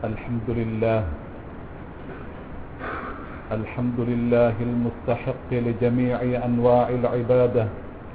الحمد لله الحمد لله المستحق لجميع أنواع العبادة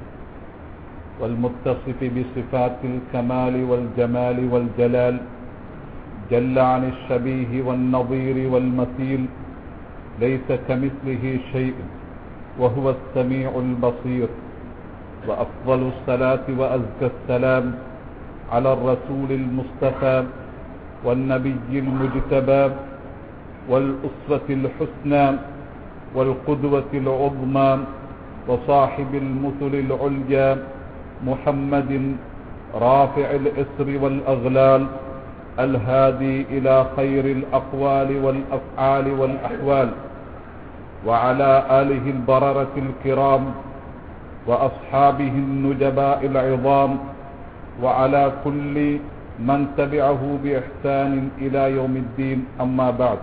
والمتصف بصفات الكمال والجمال والجلال جل عن الشبيه والنظير والمثيل ليس كمثله شيء وهو السميع البصير وأفضل الصلاة وأزكى السلام على الرسول المصطفى والنبي المجتبى والأسرة الحسنى والقدوة العظمى وصاحب المثل العليا محمد رافع الإسر والأغلال الهادي إلى خير الأقوال والأفعال والأحوال وعلى آله البررة الكرام وأصحابه النجباء العظام وعلى كل من تبعه بإحسان إلى يوم الدين أما بعد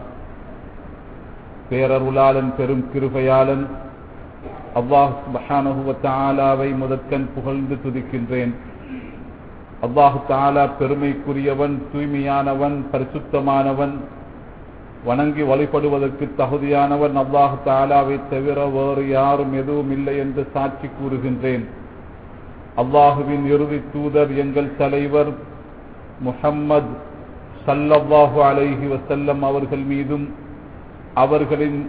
பேரருளாளன் பெரும் கிருபையாளன் அல்லாஹ் சுபஹானஹுவ தாலாவை முதற்கண் புகழ்ந்து துதிக்கின்றேன் அல்லாஹு தாலா பெருமைக்குரியவன் தூய்மையானவன் பரிசுத்தமானவன் வணங்கி வழிபடுவதற்கு தகுதியானவன் அல்லாஹு தாலாவை தவிர வேறு யாரும் எதுவும் இல்லை என்று சாட்சி கூறுகின்றேன் அல்லாஹுவின் இறுதி தூதர் எங்கள் தலைவர் முஹம்மது சல்லல்லாஹு அலைஹி வசல்லம் அவர்கள் மீதும் அவர்களின்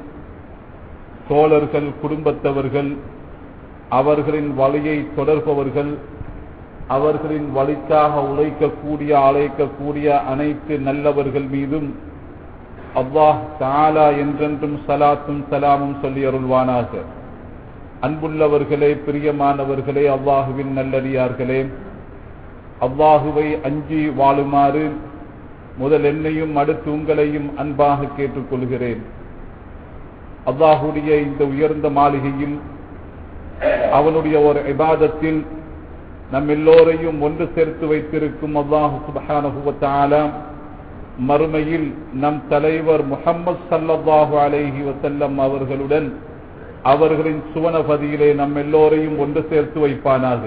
தோழர்கள் குடும்பத்தவர்கள் அவர்களின் வழியை தொடர்பவர்கள் அவர்களின் வழிக்காக உழைக்கக்கூடிய அழைக்கக்கூடிய அனைத்து நல்லவர்கள் மீதும் அல்லாஹ் தாலா என்றென்றும் சலாத்தும் சலாமும் சொல்லி அருள்வானாக அன்புள்ளவர்களே பிரியமானவர்களே அல்லாஹுவின் நல்லடியார்களே அல்லாஹுவை அஞ்சி வாழுமாறு முதல் என்னையும் அடுத்து உங்களையும் அன்பாக கேட்டுக்கொள்கிறேன் அல்லாஹுடைய இந்த உயர்ந்த மாளிகையில் அவனுடைய ஒரு இபாதத்தில் நம் எல்லோரையும் ஒன்று சேர்த்து வைத்திருக்கும் அல்லாஹு சுபஹான மறுமையில் நம் தலைவர் முகம்மது சல்லாஹு அலைஹி வசல்லம் அவர்களுடன் அவர்களின் சுவனபதியிலே நம் எல்லோரையும் ஒன்று சேர்த்து வைப்பானாக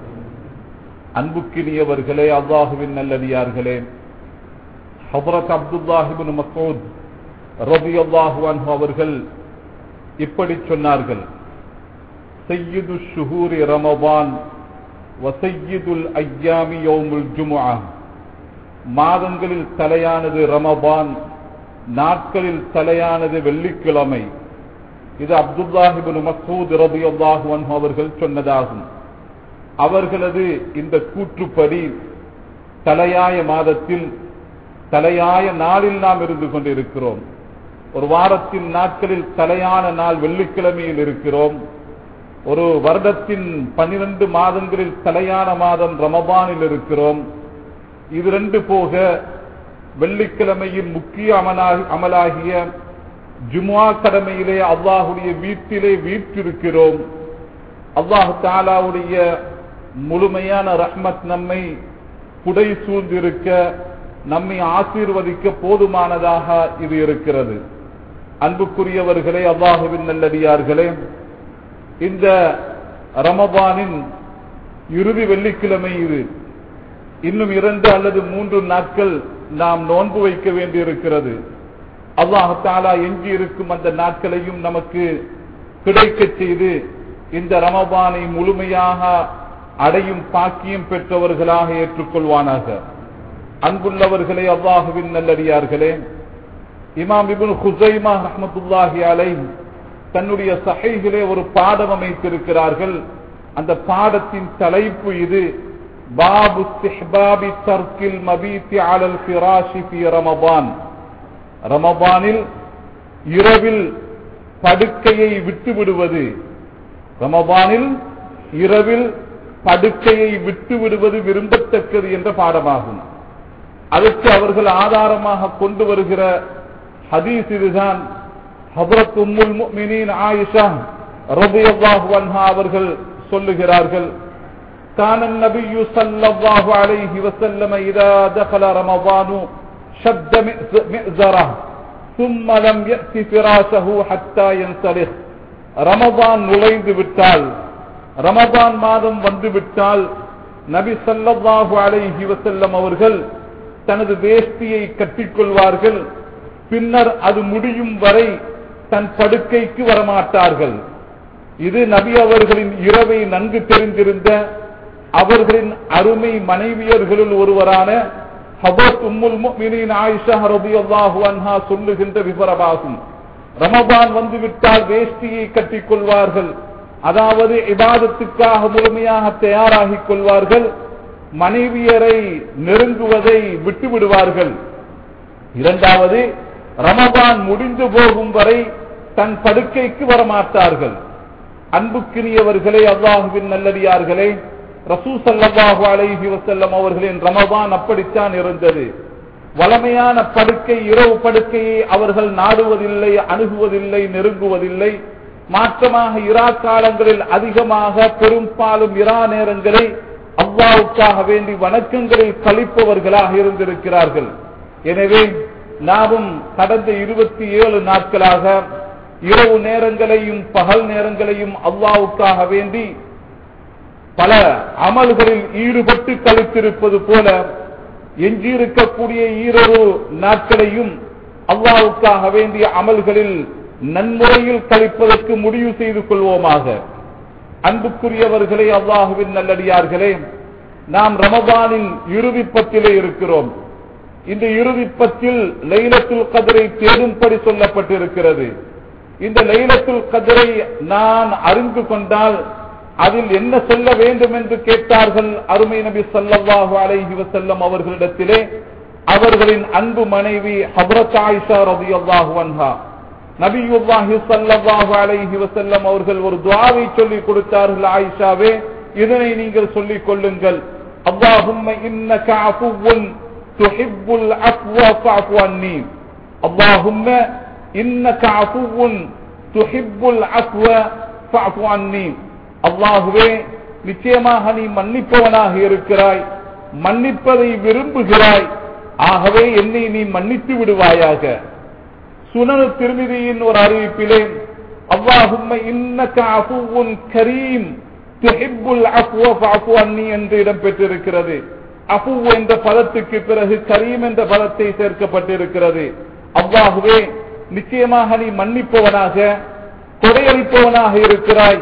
அன்புக்கினியவர்களே அல்லாஹுவின் நல்லடியார்களே ஹபரத் அப்துல்லாஹிபின் மசூத் ரபி அல்லாஹு அன்ஹு அவர்கள் இப்படி சொன்னார்கள் செய்யுது ஷுஹூரி ரமபான் வசையுதுல் ஐயாமி யோமுல் ஜுமுஆ மாதங்களில் தலையானது ரமபான் நாட்களில் தலையானது வெள்ளிக்கிழமை இது அப்துல்லாஹிபின் மசூத் ரபி அல்லாஹு அன்ஹு அவர்கள் சொன்னதாகும் அவர்களது இந்த கூற்றுப்படி தலையாய மாதத்தில் தலையாய நாளில் நாம் இருந்து கொண்டிருக்கிறோம் ஒரு வாரத்தின் நாட்களில் தலையான நாள் வெள்ளிக்கிழமையில் இருக்கிறோம் ஒரு வருடத்தின் பனிரெண்டு மாதங்களில் தலையான மாதம் ரமபானில் இருக்கிறோம் இது ரெண்டு போக வெள்ளிக்கிழமையின் முக்கிய அமலாகி அமலாகிய ஜுமா கடமையிலே அல்லாஹுடைய வீட்டிலே வீற்றிருக்கிறோம் அல்லாஹு தாலாவுடைய முழுமையான ரஹ்மத் நம்மை குடை சூழ்ந்திருக்க நம்மை ஆசீர்வதிக்க போதுமானதாக இது இருக்கிறது அன்புக்குரியவர்களே அல்லாஹுவின் நல்லடியார்களே இந்த ரமபானின் இறுதி வெள்ளிக்கிழமை இது இன்னும் இரண்டு அல்லது மூன்று நாட்கள் நாம் நோன்பு வைக்க வேண்டியிருக்கிறது அல்லாஹாலா எஞ்சி இருக்கும் அந்த நாட்களையும் நமக்கு கிடைக்க செய்து இந்த ரமபானை முழுமையாக அடையும் பாக்கியம் பெற்றவர்களாக ஏற்றுக்கொள்வானாக அன்புள்ளவர்களே அல்லாஹுவின் நல்லடியார்களே இமாம் இபுல் ஹுசைமா ரஹமத்துல்லாஹி அலை தன்னுடைய சகைகளே ஒரு பாடம் அமைத்திருக்கிறார்கள் அந்த பாடத்தின் தலைப்பு இது பாபு சிஹ்பாபி தர்கில் மபீத்தி அலல் ஃபிராஷி ஃபி ரமபான் ரமபானில் இரவில் படுக்கையை விட்டு விடுவது ரமபானில் இரவில் படுக்கையை விட்டு விடுவது விரும்பத்தக்கது என்ற பாடமாகும் அதற்கு அவர்கள் ஆதாரமாக கொண்டு வருகிற ஹதீஸ் இதுதான் ஹபரத் உம்முல் முஃமினீன் ஆயிஷா ரலியல்லாஹு அன்ஹா அவர்கள் சொல்லுகிறார்கள் كان النبي صلى الله عليه وسلم إذا دخل رمضان شد مئزره ثم لم يأت فراشه حتى ينسلخ رمضان நுழைந்து விட்டால் ரமதான் மாதம் வந்து விட்டால் நபி ஸல்லல்லாஹு அலைஹி வஸல்லம் அவர்கள் தனது வேஷ்டியை கட்டிக்கொள்வார்கள் பின்னர் அது முடியும் வரை தன் படுக்கைக்கு வரமாட்டார்கள் இது நபி அவர்களின் இரவை நன்கு தெரிந்திருந்த அவர்களின் அருமை மனைவியர்களில் ஒருவரான ஹபத் உம்முல் முஃமினீன் ஆயிஷா ரலியல்லாஹு அன்ஹா சொல்லுகின்ற விவரமாகும் ரமபான் வந்துவிட்டால் வேஷ்டியை கட்டிக் கொள்வார்கள் அதாவது இபாதத்துக்காக முழுமையாக தயாராகிக் கொள்வார்கள் மனைவியரை நெருங்குவதை விட்டு விடுவார்கள் இரண்டாவது ரமபான் முடிந்து போகும் வரை தன் படுக்கைக்கு வரமாட்டார்கள் அன்புக்கினியவர்களே அல்லாஹுவின் நல்லடியார்களே ரசூ சல்லாஹு அலைஹி வசல்லம் அவர்களின் ரமபான் அப்படித்தான் இருந்தது வளமையான படுக்கை இரவு படுக்கையை அவர்கள் நாடுவதில்லை அணுகுவதில்லை நெருங்குவதில்லை மாற்றமாக இரா காலங்களில் அதிகமாக பெரும்பாலும் இரா நேரங்களை அல்லாவுக்காக வேண்டி வணக்கங்களில் கழிப்பவர்களாக இருந்திருக்கிறார்கள் எனவே நாமும் கடந்த இருபத்தி ஏழு நாட்களாக இரவு நேரங்களையும் பகல் நேரங்களையும் அல்லாவுக்காக வேண்டி பல அமல்களில் ஈடுபட்டு கழித்திருப்பது போல எஞ்சியிருக்கக்கூடிய ஈரொரு நாட்களையும் அல்லாவுக்காக வேண்டிய அமல்களில் நன்முறையில் கழிப்பதற்கு முடிவு செய்து கொள்வோமாக அன்புக்குரியவர்களே அல்லாஹுவின் நல்லடியார்களே நாம் ரமபானின் இறுதிப்பத்திலே இருக்கிறோம் இந்த இறுதிப்பத்தில் லைலத்துல் கதிரை தேடும்படி சொல்லப்பட்டிருக்கிறது இந்த லைலத்துல் கதிரை நான் அறிந்து கொண்டால் அதில் என்ன சொல்ல வேண்டும் என்று கேட்டார்கள் அருமை நபி சல்லாஹு அலைஹி வசல்லம் அவர்களிடத்திலே அவர்களின் அன்பு மனைவி ஹபரத் ஆயிஷா ரபி அல்லாஹு அன்ஹா நபியுல்லாஹி சல்லாஹு அலைஹி வசல்லம் அவர்கள் ஒரு துவாவை சொல்லிக் கொடுத்தார்கள் ஆயிஷாவே இதனை நீங்கள் சொல்லிக் கொள்ளுங்கள் அல்லாஹும்ம இன்னக அஃபுவுன் துஹிப்புல் அஃப்வ ஃபஅஃபு அன்னி அல்லாஹும்ம இன்னக அஃபுவுன் துஹிப்புல் அஃப்வ ஃபஅஃபு அன்னி அல்லாஹுவே நிச்சயமாக நீ மன்னிப்பவனாக இருக்கிறாய் மன்னிப்பதை விரும்புகிறாய் ஆகவே என்னை நீ மன்னித்து விடுவாயாக சுனனு திருமிதியின் ஒரு அறிவிப்பிலே அல்லாஹும்ம இன்னக அஃபுவுன் கரீம் துஹிப்புல் அஃப்வ ஃபஅஃபு அன்னி என்று இடம்பெற்றிருக்கிறது அஃபு என்ற பதத்துக்கு பிறகு கரீம் என்ற பதத்தை சேர்க்கப்பட்டிருக்கிறது அல்லாஹுவே நிச்சயமாக நீ மன்னிப்பவனாக கொடையளிப்பவனாக இருக்கிறாய்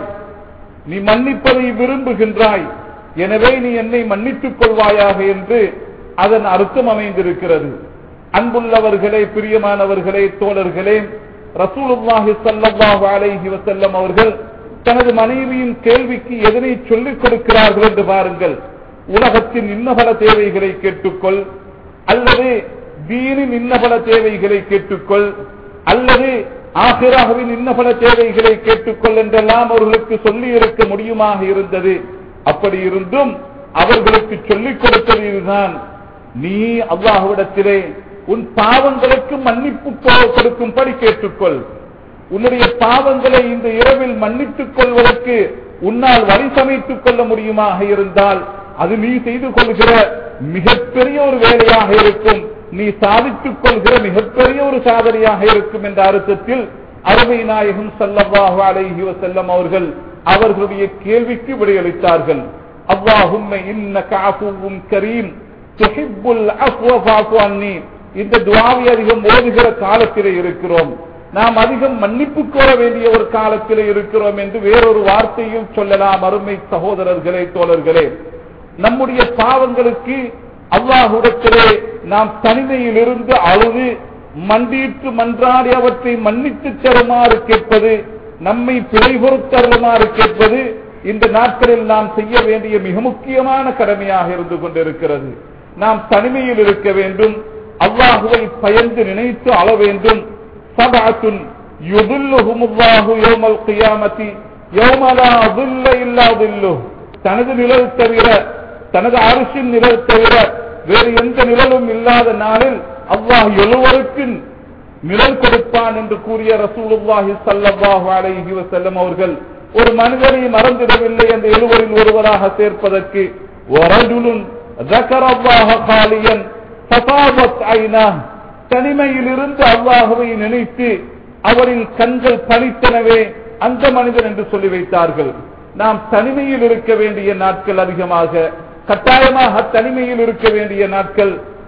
நீ மன்னிப்பதை விரும்புகின்றாய் எனவே நீ என்னை மன்னித்துக் கொள்வாயாக என்று அதன் அர்த்தம் அமைந்திருக்கிறது அன்புள்ளவர்களே பிரியமானவர்களே தோழர்களே ரசூலுல்லாஹி ஸல்லல்லாஹு அலைஹி வஸல்லம் அவர்கள் தனது மனைவியின் கேள்விக்கு எதனை சொல்லிக் கொடுக்கிறார்கள் என்று பாருங்கள் உலகத்தின் இன்னபல தேவைகளை கேட்டுக்கொள் அல்லது தீனின் இன்னபல தேவைகளை கேட்டுக்கொள் அல்லது ஆசிராகவின் இன்னபல தேவைகளை கேட்டுக்கொள் என்றெல்லாம் அவர்களுக்கு சொல்லி இருக்க முடியுமாக இருந்தது அப்படி இருந்தும் அவர்களுக்கு சொல்லிக் கொடுத்தது இதுதான் நீ அல்லாஹுவிடத்திலே உன் பாவங்களுக்கு மன்னிப்பு கொடுக்கும்படி கேட்டுக்கொள் உன்னுடைய பாவங்களை இந்த இரவில் மன்னித்துக் கொள்வதற்கு உன்னால் வழி சமைத்துக் கொள்ள முடியுமாக இருந்தால் அது நீ செய்து கொள்கிற மிகப்பெரிய ஒரு வேலையாக இருக்கும் நீ சாதித்துக் கொள்கிற மிகப்பெரிய ஒரு சாதனையாக இருக்கும் என்ற அர்த்தத்தில் அருமை நாயகம் சல்லல்லாஹு அலைஹி வசல்லம் அவர்கள் அவர்களுடைய கேள்விக்கு விடையளித்தார்கள் அல்லாஹும்ம இன்னக அஃபுவும் கரீம் துஹிப்புல் அஃப்வ ஃபஅஃபு அன்னி இந்த துஆவை அதிகம் ஓதுகிற காலத்திலே இருக்கிறோம் நாம் அதிகம் மன்னிப்பு கோர வேண்டிய ஒரு காலத்திலே இருக்கிறோம் என்று வேறொரு வார்த்தையும் சொல்லலாம் அருமை சகோதரர்களே தோழர்களே நம்முடைய பாவங்களுக்கு அல்லாஹுடத்திலே நாம் தனிமையில் இருந்து அழுது மண்டியிட்டு மன்றாடி அவற்றை மன்னித்து தருமாறு கேட்பது நம்மை பிழை பொறுத்தருமாறு கேட்பது இந்த நாட்களில் நாம் செய்ய வேண்டிய மிக முக்கியமான கடமையாக இருந்து கொண்டிருக்கிறது நாம் தனிமையில் இருக்க வேண்டும் அல்லாஹுவை பயந்து நினைத்து அழ வேண்டும் சபாத்துன் யுதுல்லுஹுமுல்லாஹு யௌமல் கியாமத்தி யௌமலா அதுல்ல இல்லாதில்லு தனது நிழல் தவிர தனது அரசின் நிழல் தவிர வேறு எந்த நிழலும் இல்லாத நாளில் அல்லாஹ் எழுவருக்கு நிழல் கொடுப்பான் என்று கூறிய ரசூலுல்லாஹி ஸல்லல்லாஹு அலைஹி வஸல்லம் அவர்கள் ஒரு மனிதனை மறந்திடவில்லை அந்த எழுவரில் ஒருவராக சேர்ப்பதற்கு வரஜுலுன் ذكر الله خاليا فطابت عيناه தனிமையில் இருந்து அல்லாஹுவை நினைத்து அவரின் கண்கள் பணித்தனவே அந்த மனிதன் என்று சொல்லி வைத்தார்கள் நாம் தனிமையில் இருக்க வேண்டிய நாட்கள் அதிகமாக கட்டாயமாக தனிமையில் இருக்க வேண்டிய நாட்கள்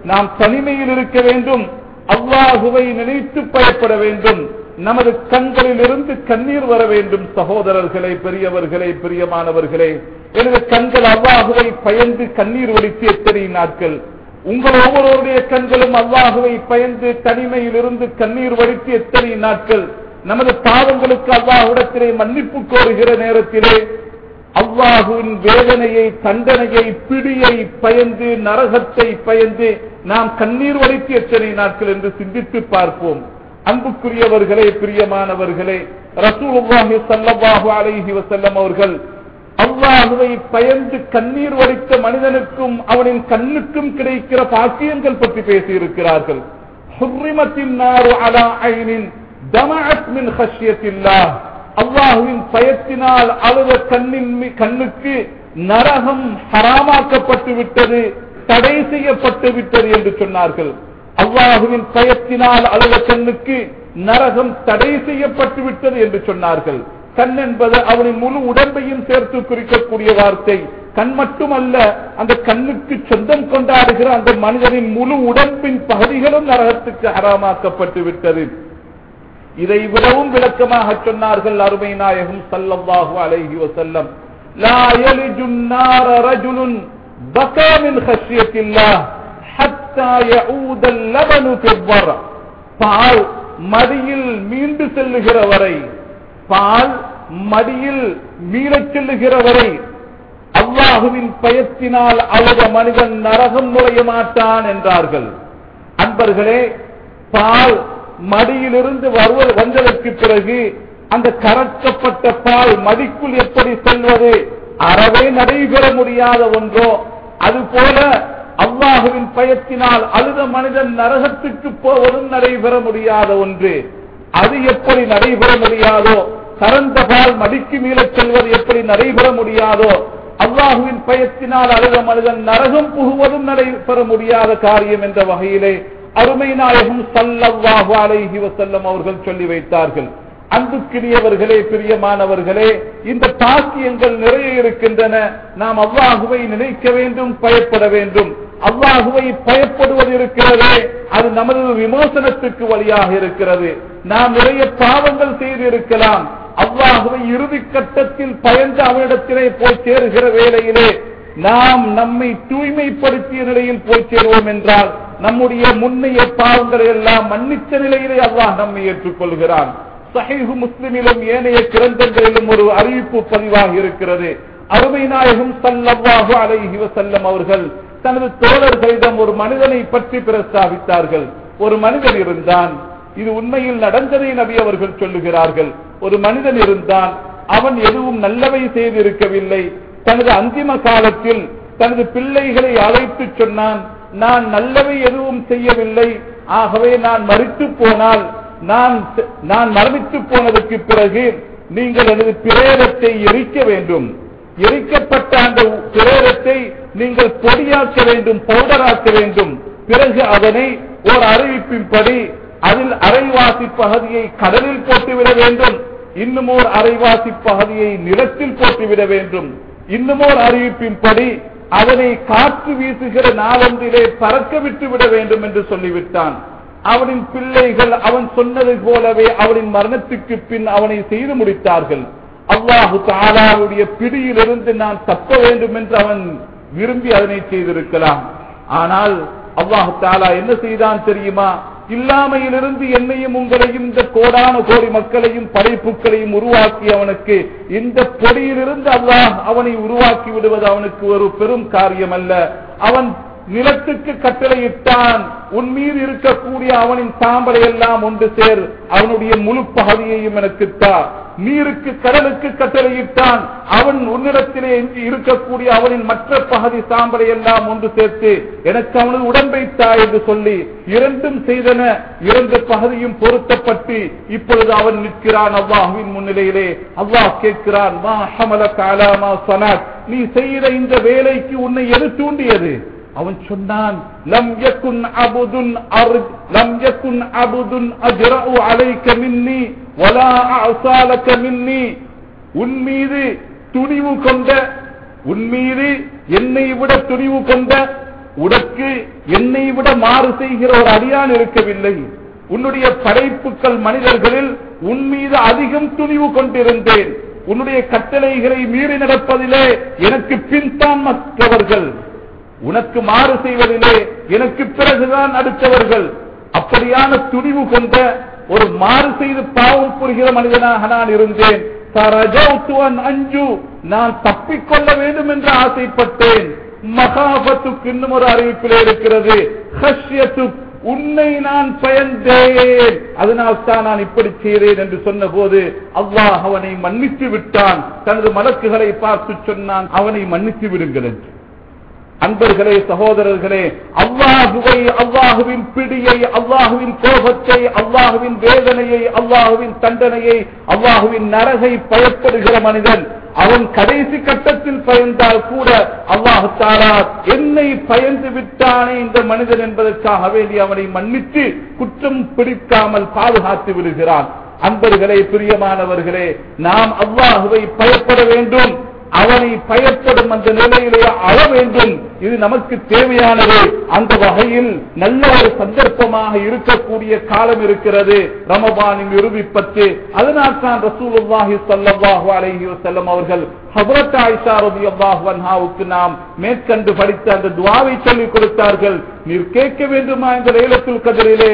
நாம் தனிமையில் இருக்க வேண்டும் அல்லாஹுவை நினைத்து பயப்பட வேண்டும் நமது கண்களில் இருந்து கண்ணீர் வர வேண்டும் சகோதரர்களே பெரியவர்களே பிரியமானவர்களே எனது கண்கள் அல்லாஹுவை பயந்து கண்ணீர் வடித்து எத்தனை நாட்கள் உங்கள் ஒவ்வொருவருடைய கண்களும் அல்லாஹுவை பயந்து தனிமையில் இருந்து கண்ணீர் வடித்து எத்தனை நாட்கள் நமது பாவங்களுக்கு அல்லாஹுடத்திலே மன்னிப்பு கோருகிற நேரத்திலே அல்லாஹுவின் வேதனையை தண்டனையை பிடியை பயந்து நரகத்தை பயந்து நாம் கண்ணீர் வடித்து எத்தனை நாட்கள் என்று சிந்தித்து பார்ப்போம் அன்புக்குரியவர்களே பிரியமானவர்களே ரசூலுல்லாஹி ஸல்லல்லாஹு அலைஹி வஸல்லம் அவர்கள் அல்லாஹுவை பயந்து கண்ணீர் வடித்த மனிதனுக்கும் அவனின் கண்ணுக்கும் கிடைக்கிற பாக்கியங்கள் பற்றி பேசியிருக்கிறார்கள் ஹுர்ரிமத்தின் நாரு அலா ஐனின் தமஅத் மின் ஹஷ்யத்தில்லாஹ் அல்லாஹுவின் பயத்தினால் அழுத கண்ணின் மீ- கண்ணுக்கு நரகம் ஹராமாக்கப்பட்டு விட்டது தடை செய்யப்பட்டு விட்டது என்று சொன்னார்கள் அல்லாஹுவின் பயத்தினால் அழுத கண்ணுக்கு நரகம் தடை செய்யப்பட்டு விட்டது என்று சொன்னார்கள் கண் என்பது அவனின் முழு உடம்பையும் சேர்த்து குறிக்கக்கூடிய வார்த்தை கண் மட்டுமல்ல அந்த கண்ணுக்கு சொந்தம் கொண்டாடுகிற அந்த மனிதனின் முழு உடம்பின் பகுதிகளும் நரகத்துக்கு ஹராமாக்கப்பட்டு விட்டது இதை விடவும் விளக்கமாக சொன்னார்கள் அருமை நாயகம் ஸல்லல்லாஹு அலைஹி வஸல்லம் லா யலிஜு النار رجل بكى من خشية الله حتى يعود اللبن في الضرع பால் மடியில் மீண்டு செல்லுகிற வரை பால் மடியில் மீளச் செல்லுகிற வரை அல்லாஹுவின் பயத்தினால் அழுத மனிதன் நரகம் நுழைய மாட்டான் என்றார்கள் அன்பர்களே பால் மடியிலிருந்து வருவது வந்ததற்கு பிறகு அந்த கறக்கப்பட்ட பால் மடிக்குள் எப்படி செல்வது அறவே நடைபெற முடியாத ஒன்றோ அதுபோல அல்லாஹுவின் பயத்தினால் அழுத மனிதன் நரகத்துக்கு போவதும் நடைபெற முடியாத ஒன்று அது எப்படி நடைபெற முடியாதோ கறந்த பால் மடிக்கு மீளச் செல்வது எப்படி நடைபெற முடியாதோ அல்லாஹுவின் பயத்தினால் அழுத மனிதன் நரகம் புகுவதும் நடைபெற முடியாத காரியம் என்ற வகையிலே அருமை நாயகம் சல்லல்லாஹு அலைஹி வஸல்லம் அவர்கள் சொல்லி வைத்தார்கள் அன்புக்கினியவர்களே பிரியமானவர்களே இந்த பாக்கியங்கள் நிறைய இருக்கின்றன நாம் அல்லாஹுவை நினைக்க வேண்டும் பயப்பட வேண்டும் அல்லாஹுவை பயப்படுவது இருக்கிறதே அது நமது விமோசனத்துக்கு வழியாக இருக்கிறது நாம் நிறைய பாவங்கள் செய்திருக்கலாம் அல்லாஹுவை இறுதி கட்டத்தில் பயந்து அவனிடத்திலே போய் சேருகிற வேளையிலே நாம் நம்மை தூய்மைப்படுத்திய நிலையில் போய் சேருவோம் என்றால் நம்முடைய முன்னைய பாவங்களை எல்லாம் மன்னித்த நிலையிலே அல்லாஹ் நம்மை ஏற்றுக்கொள்கிறான் சஹீஹு முஸ்லிமிலும் ஏனைய கிரந்தங்களிலும் ஒரு அறிவிப்பு பதிவாக இருக்கிறது அருமை நாயகம் சல்லல்லாஹு அலைஹி வஸல்லம் அவர்கள் தனது தோழர்களிடம் ஒரு மனிதனை பற்றி பிரஸ்தாபித்தார்கள் ஒரு மனிதன் இருந்தான் இது உண்மையில் நடந்ததை நபி அவர்கள் சொல்லுகிறார்கள் ஒரு மனிதன் இருந்தான் அவன் எதுவும் நல்லவை செய்திருக்கவில்லை தனது அந்திம காலத்தில் தனது பிள்ளைகளை அழைத்து சொன்னான் நான் நல்லவை எதுவும் செய்யவில்லை ஆகவே நான் மறித்து போனால் நான் நான் மரணித்து போனதற்கு பிறகு நீங்கள் எனது பிரேரத்தை எரிக்க வேண்டும் எரிக்கப்பட்ட அந்த பிரேரத்தை நீங்கள் பொடியாக்க வேண்டும் பவுடராக்க வேண்டும் பிறகு அதனை ஒரு அறிவிப்பின்படி அதில் அரைவாசி பகுதியை கடலில் போட்டுவிட வேண்டும் இன்னும் ஓர் அரைவாசி பகுதியை நிலத்தில் போட்டுவிட வேண்டும் இன்னும் ஓர் அறிவிப்பின்படி அதனை காற்று வீசுகிற நாளொன்றிலே பறக்க விட்டு விட வேண்டும் என்று சொல்லிவிட்டான் அவனின் பிள்ளைகள் அவன் சொன்னது போலவே அவனின் மரணத்துக்கு பின் அவனை செய்து முடித்தார்கள் அல்லாஹு தாலாவுடைய பிடியிலிருந்து நான் தப்ப வேண்டும் என்று அவன் விரும்பி அதனை செய்திருக்கலாம் ஆனால் அல்லாஹு தாலா என்ன செய்தான் தெரியுமா இல்லாமையிலிருந்து என்னையும் உங்களையும் இந்த கோடான கோடி மக்களையும் படைப்புகளையும் உருவாக்கி அவனுக்கு இந்த பொடியிலிருந்து அல்லாஹ் அவனை உருவாக்கி விடுவது அவனுக்கு ஒரு பெரும் காரியம் அல்ல அவன் நிலத்துக்கு கட்டளையிட்டான் உன் மீது இருக்கக்கூடிய அவனின் சாம்பலை எல்லாம் ஒன்று சேர் அவனுடைய முழு பகுதியையும் எனக்கு தா நீருக்கு கடலுக்கு கட்டளையிட்டான் அவன் உன்னிடத்திலே எஞ்சி இருக்கக்கூடிய அவனின் மற்ற பகுதி சாம்பலை எல்லாம் ஒன்று சேர்த்து எனக்கு அவனது உடம்பை தா என்று சொல்லி இரண்டும் செய்தன இரண்டு பகுதியும் பொருத்தப்பட்டு இப்பொழுது அவன் நிற்கிறான் அல்லாஹுவின் முன்னிலையிலே அல்லாஹ் கேட்கிறான் மா ஹமலக அலா மா சனத் நீ செய்த இந்த வேலைக்கு உன்னை எது தூண்டியது அவன் சொன்னான் லம் யகுன் அபுதுன் அர்ஜ் லம் யகுன் அபுதுன் அஜ்ரஉ அலைக மின்னி வலா அஸாலக மின்னி உன் மீது துணிவு கொண்ட உன் மீது என்னை விட துணிவு கொண்ட உனக்கு என்னை விட மாறு செய்கிற ஒரு அடியான் இருக்கவில்லை உன்னுடைய படைப்புக்கள் மனிதர்களில் உன் மீது அதிகம் துணிவு கொண்டிருந்தேன் உன்னுடைய கட்டளைகளை மீறி நடப்பதிலே எனக்கு பின்தான் மற்றவர்கள் உனக்கு மாறு செய்வதிலே எனக்கு பிறகுதான் அடுத்தவர்கள் அப்படியான துணிவு கொண்ட ஒரு மாறு செய்து பாவம் புரிகிற மனிதனாக நான் இருந்தேன் தரஜௌத்துவன் அஞ்சு நான் தப்பிக்கொள்ள வேண்டும் என்று ஆசைப்பட்டேன் மகாபத்துக்கு இன்னும் ஒரு அறிவிப்பில் இருக்கிறது ஹஷ்யத்து உன்னை நான் பயந்தேன் அதனால் தான் நான் இப்படி செய்தேன் என்று சொன்ன போது அல்லாஹ் அவனை மன்னித்து விட்டான் தனது மலக்குகளை பார்த்து சொன்னான் அவனை மன்னித்து விடுங்கள் என்று அன்பர்களே சகோதரர்களே அல்லாஹுவை அல்லாஹுவின் பிடியை அல்லாஹுவின் கோபத்தை அல்லாஹுவின் வேதனையை அல்லாஹுவின் தண்டனையை அல்லாஹுவின் நரகை பயப்படுகிற மனிதன் அவன் கடைசி கட்டத்தில் பயந்தால் கூட அல்லாஹு தாரா என்னை பயந்து விட்டானே இந்த மனிதன் என்பதற்காக வேண்டி அவனை மன்னித்து குற்றம் பிடிக்காமல் பாதுகாத்து விடுகிறான் அன்பர்களே பிரியமானவர்களே நாம் அல்லாஹுவை பயப்பட வேண்டும் அவனை பயப்படும் அந்த நிலையிலே அழ வேண்டும் இது நமக்கு தேவையானது அந்த வகையில் நல்ல ஒரு சந்தர்ப்பமாக இருக்கக்கூடிய காலம் இருக்கிறது ரமபானின் இறுதி பத்து அதனால் தான் ரசூலுல்லாஹி ஸல்லல்லாஹு அலைஹி வஸல்லம் அவர்கள் ஹஜ்ரத் ஆயிஷா ரலியல்லாஹு அன்ஹாவுக்கு நாம் மேற்கண்டு படித்த அந்த துஆவை சொல்லிக் கொடுத்தார்கள் நீர் கேட்க வேண்டுமா இந்த லைலத்துல் கத்ரிலே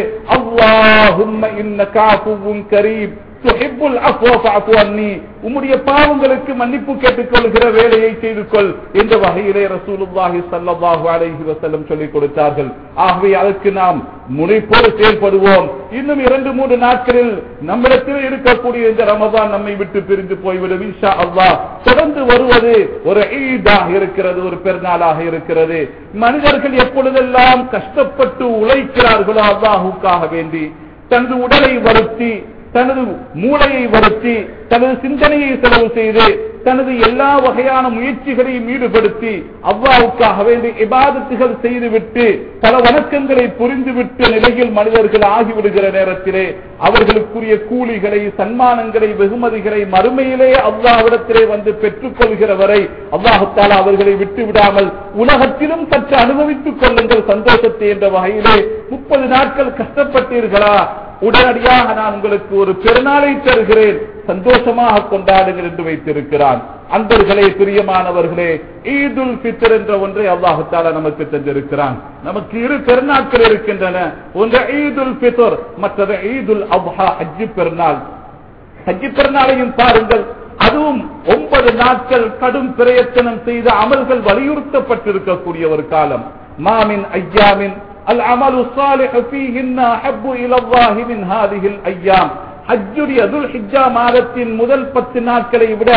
அல்லாஹும்ம இன்னக அஃபுவுன் கரீம் துஹிப்புல் அஃப்வ ஃபஅஃபு அன்னி உம்முடைய பாவங்களுக்கு மன்னிப்பு கேட்டுக்கொள்கிற வேலையை செய்து கொள் என்ற வகையிலே ரசூலுல்லாஹி ஸல்லல்லாஹு அலைஹி வஸல்லம் சொல்லிக் கொடுத்தார்கள் ஆகவே அதற்கு நாம் முனைப்போடு செயல்படுவோம் இன்னும் இரண்டு மூன்று நாட்களில் நம்மிடத்தில் இருக்கக்கூடிய இந்த ரமதான் நம்மை விட்டு பிரிந்து போய்விடும் இன்ஷா அல்லாஹ் தொடர்ந்து வருவது ஒரு ஈதாக இருக்கிறது ஒரு பெருநாளாக இருக்கிறது மனிதர்கள் எப்பொழுதெல்லாம் கஷ்டப்பட்டு உழைக்கிறார்களோ அல்லாஹுக்காக வேண்டி தனது உடலை வருத்தி தனது மூளையை வருத்தி தனது சிந்தனையை செலவு செய்து தனது எல்லா வகையான முயற்சிகளையும் ஈடுபடுத்தி அவ்வாவுக்காக வேண்டி இபாதத்துகள் செய்துவிட்டு பல வணக்கங்களை புரிந்துவிட்டு நிலையில் மனிதர்கள் ஆகிவிடுகிற நேரத்திலே அவர்களுக்குரிய கூலிகளை சன்மானங்களை வெகுமதிகளை மறுமையிலே அல்லாவிடத்திலே வந்து பெற்றுக் கொள்கிற வரை அல்லாஹத்தால் அவர்களை விட்டு விடாமல் உலகத்திலும் சற்று அனுபவித்துக் கொள்ளுங்கள் சந்தோஷத்தை என்ற வகையிலே முப்பது நாட்கள் கஷ்டப்பட்டீர்களா உடனடியாக நான் உங்களுக்கு ஒரு பெருநாளை தருகிறேன் சந்தோஷமாக கொண்டாடுங்கள் என்று வைத்திருக்கிறான் அன்பர்களே பிரியமானவர்களே ஈதுல் பித்தர் என்ற ஒன்றை அல்லாஹத்தால நமக்கு தந்திருக்கிறான் நமக்கு இரு பெருநாட்கள் இருக்கின்றன ஒன்று ஈதுல் பித்தர் மற்றது ஈதுல் அப்ஹா ஹஜ்ஜி பெருநாள் ஹஜ்ஜி பெருநாளையும் பாருங்கள் அதுவும் ஒன்பது நாட்கள் கடும் பிரயத்தனம் செய்த அமல்கள் வலியுறுத்தப்பட்டிருக்கக்கூடிய ஒரு காலம் மாமின் ஐயாமின் العمل الصالح فيهن أحب إلى الله من هذه الأيام ஹஜ்ஜுடைய அதுல் ஹிஜ்ஜா மாதத்தின் முதல் பத்து நாட்களை விட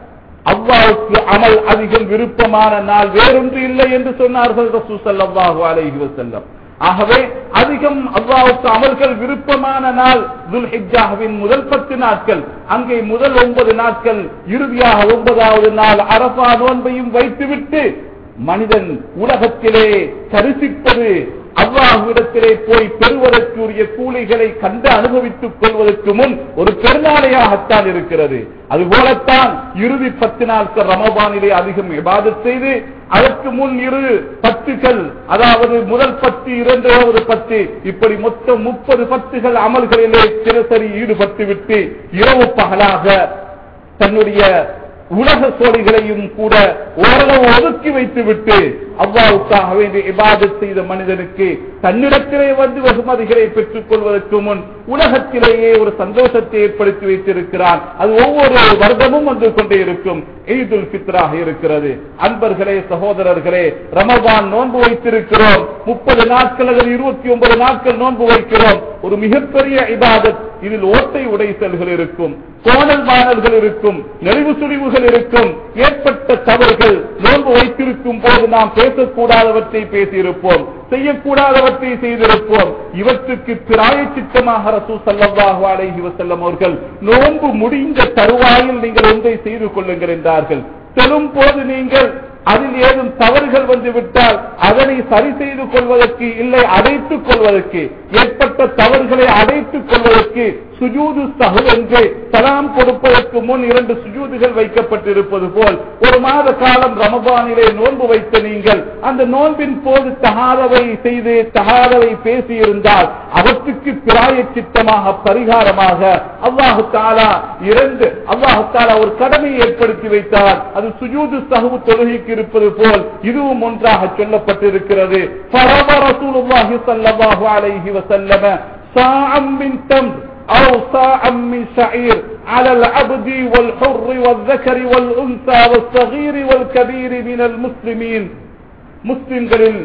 அல்லாவுக்கு அமல் அதிகம் விருப்பமான நாள் வேறொன்று இல்லை என்று சொன்னார்கள் ரசூ ஸல்லல்லாஹு அலைஹி வஸல்லம் ஆகவே அதிகம் அல்லாவுக்கு அமல்கள் விருப்பமான நாள் துல் ஹிஜ்ஜாவின் முதல் பத்து நாட்கள் அங்கே முதல் ஒன்பது நாட்கள் இறுதியாக ஒன்பதாவது நாள் அரபா நோன்பையும் வைத்துவிட்டு மனிதன் உலகத்திலே தரிசிப்பது அல்லாஹுவிடத்திலே போய் பெறுவதற்குரிய கூலிகளை கண்டு அனுபவித்துக் கொள்வதற்கு முன் ஒரு பெருநாளையாகத்தான் இருக்கிறது அதுபோலத்தான் இறுதி பத்து நாட்கள் ரமபானிலே அதிகம் இபாதத் செய்து அதற்கு முன் இரு பத்துகள் அதாவது முதல் பத்து இரண்டாவது பத்து இப்படி மொத்தம் முப்பது பத்துகள் அமல்களிலே தினசரி ஈடுபட்டு விட்டு இரவு பகலாக தன்னுடைய உலக சோழிகளையும் கூட ஓரளவு ஒதுக்கி வைத்து விட்டு அவ்வாவுக்காக வேண்டி இபாதத் செய்த மனிதனுக்கு தன்னிடத்திலே வந்து வெகுமதிகளை பெற்றுக் கொள்வதற்கு முன் உலகத்திலேயே ஒரு சந்தோஷத்தை ஏற்படுத்தி வைத்திருக்கிறான் அது ஒவ்வொரு வருடமும் வந்து கொண்டே இருக்கும் ஈதுல் பித்ராக இருக்கிறது அன்பர்களே சகோதரர்களே ரமபான் நோன்பு வைத்திருக்கிறோம் முப்பது நாட்கள் அல்லது இருபத்தி ஒன்பது நாட்கள் நோன்பு வைக்கிறோம் ஒரு மிகப்பெரிய இபாதத் இதில் ஓட்டை உடைசல்கள் இருக்கும் கோணல் மாணல்கள் இருக்கும் நெளிவு சுழிவுகள் இருக்கும் ஏற்பட்ட தவறுகள் நோன்பு வைத்திருக்கும் போது நாம் பேசக்கூடாதவற்றை பேசியிருப்போம் செய்யக்கூடாதவற்றை செய்திருப்போம் இவற்றுக்கு பிராய சித்தமாக ரசூ சல்லல்லாஹு அலைஹி வஸல்லம் அவர்கள் நோன்பு முடிந்த தருவாயில் நீங்கள் ஒன்றை செய்து கொள்ளுங்கள் என்றார்கள் செல்லும் போது நீங்கள் அதில் ஏதும் தவறுகள் வந்து விட்டால் அதனை சரி செய்து கொள்வதற்கு இல்லை அடைத்துக் கொள்வதற்கு ஏற்பட்ட தவறுகளை அடைத்துக் கொள்வதற்கு சுஜூது சஹு என்று சலாம் கொடுப்பதற்கு முன் இரண்டு சுஜூதுகள் வைக்கப்பட்டிருப்பது போல் ஒரு மாத காலம் ரமபானிலே நோன்பு வைத்த நீங்கள் அந்த நோன்பின் போது தகாதவை செய்து தகாதவை பேசியிருந்தால் அவற்றுக்கு பிராய சித்தமாக பரிகாரமாக அல்லாஹு தாலா இரண்டு அல்லாஹு தாலா ஒரு கடமையை ஏற்படுத்தி வைத்தார் அது சுஜூது சஹு தொழுகைக்கு இருப்பது போல் இதுவும் ஒன்றாக சொல்லப்பட்டிருக்கிறது فرض رسول الله صلى الله عليه وسلم صاعا من تمر أو صاعا من شعير على العبد والحر والذكر والأنثى والصغير والكبير من المسلمين முஸ்லிம்களில்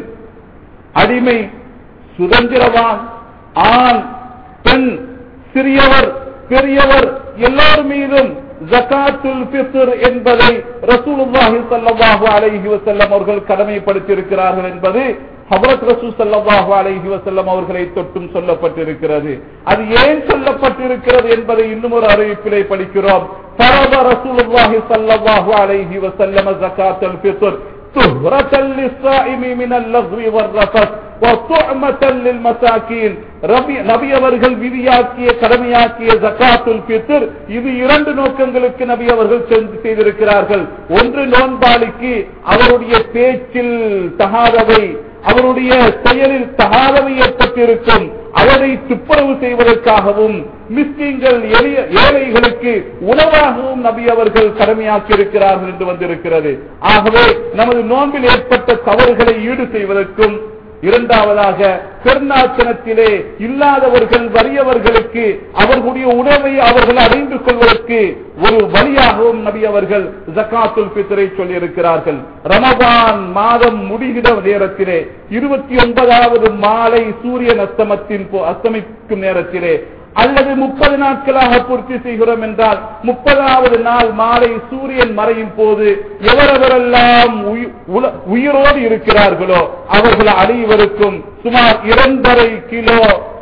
அடிமை சுதந்திரவான் ஆண் பெண் சிறியவர் பெரியவர் எல்லார் மீதும் ஜகாத்துல் ஃபித்ர் என்பதை ரசூலுல்லாஹி ஸல்லல்லாஹு அலைஹி வஸல்லம் அவர்கள் கடமைப்படுத்தியிருக்கிறார்கள் என்பது ஹபரத் ரசூல் ஸல்லல்லாஹு அலைஹி வஸல்லம் அவர்களை தொட்டும் சொல்லப்பட்டிருக்கிறது அது ஏன் சொல்லப்பட்டிருக்கிறது என்பதை இன்னும் ஒரு அறிவிப்பிலே படிக்கிறோம் فرض رسول الله صلى الله عليه وسلم زكاة الفطر طهرة للصائم من اللغو والرفث وطعمة للمساكين ரபி நபி அவர்கள் விதியாக்கிய கடமையாக்கிய ஜக்காத்துல் ஃபித்ர் இது இரண்டு நோக்கங்களுக்கு நபி அவர்கள் சென்று செய்திருக்கிறார்கள் ஒன்று நோன்பாளிக்கு அவருடைய பேச்சில் தகாதவை அவருடைய செயலில் தகாதவை ஏற்பட்டிருக்கும் அவரை துப்புரவு செய்வதற்காகவும் மிஸ்கிங்கள் எளிய ஏழைகளுக்கு உணவாகவும் நபி அவர்கள் கடமையாக்கி இருக்கிறார்கள் என்று வந்திருக்கிறது ஆகவே நமது நோன்பில் ஏற்பட்ட தவறுகளை ஈடு செய்வதற்கும் இரண்டாவதாக பெருநாச்சனத்திலே இல்லாதவர்கள் வறியவர்களுக்கு அவர்களுடைய உணவை அவர்கள் அறிந்து கொள்வதற்கு ஒரு வழியாகவும் நபி அவர்கள் ஜக்காத்துல் பித்தரை சொல்லியிருக்கிறார்கள் ரமபான் மாதம் முடிகிற நேரத்திலே இருபத்தி ஒன்பதாவது மாலை சூரியன் அஸ்தமத்தின் போ- அஸ்தமிக்கும் நேரத்திலே அல்லது முப்பது நாட்களாக பூர்த்தி செய்கிறோம் என்றால் முப்பதாவது நாள் மாலை சூரியன் மறையும் போது எவரெவரெல்லாம் உயி- உல- உயிரோடு இருக்கிறார்களோ அவர்கள் அனைவருக்கும் சுமார் இரண்டரை கிலோ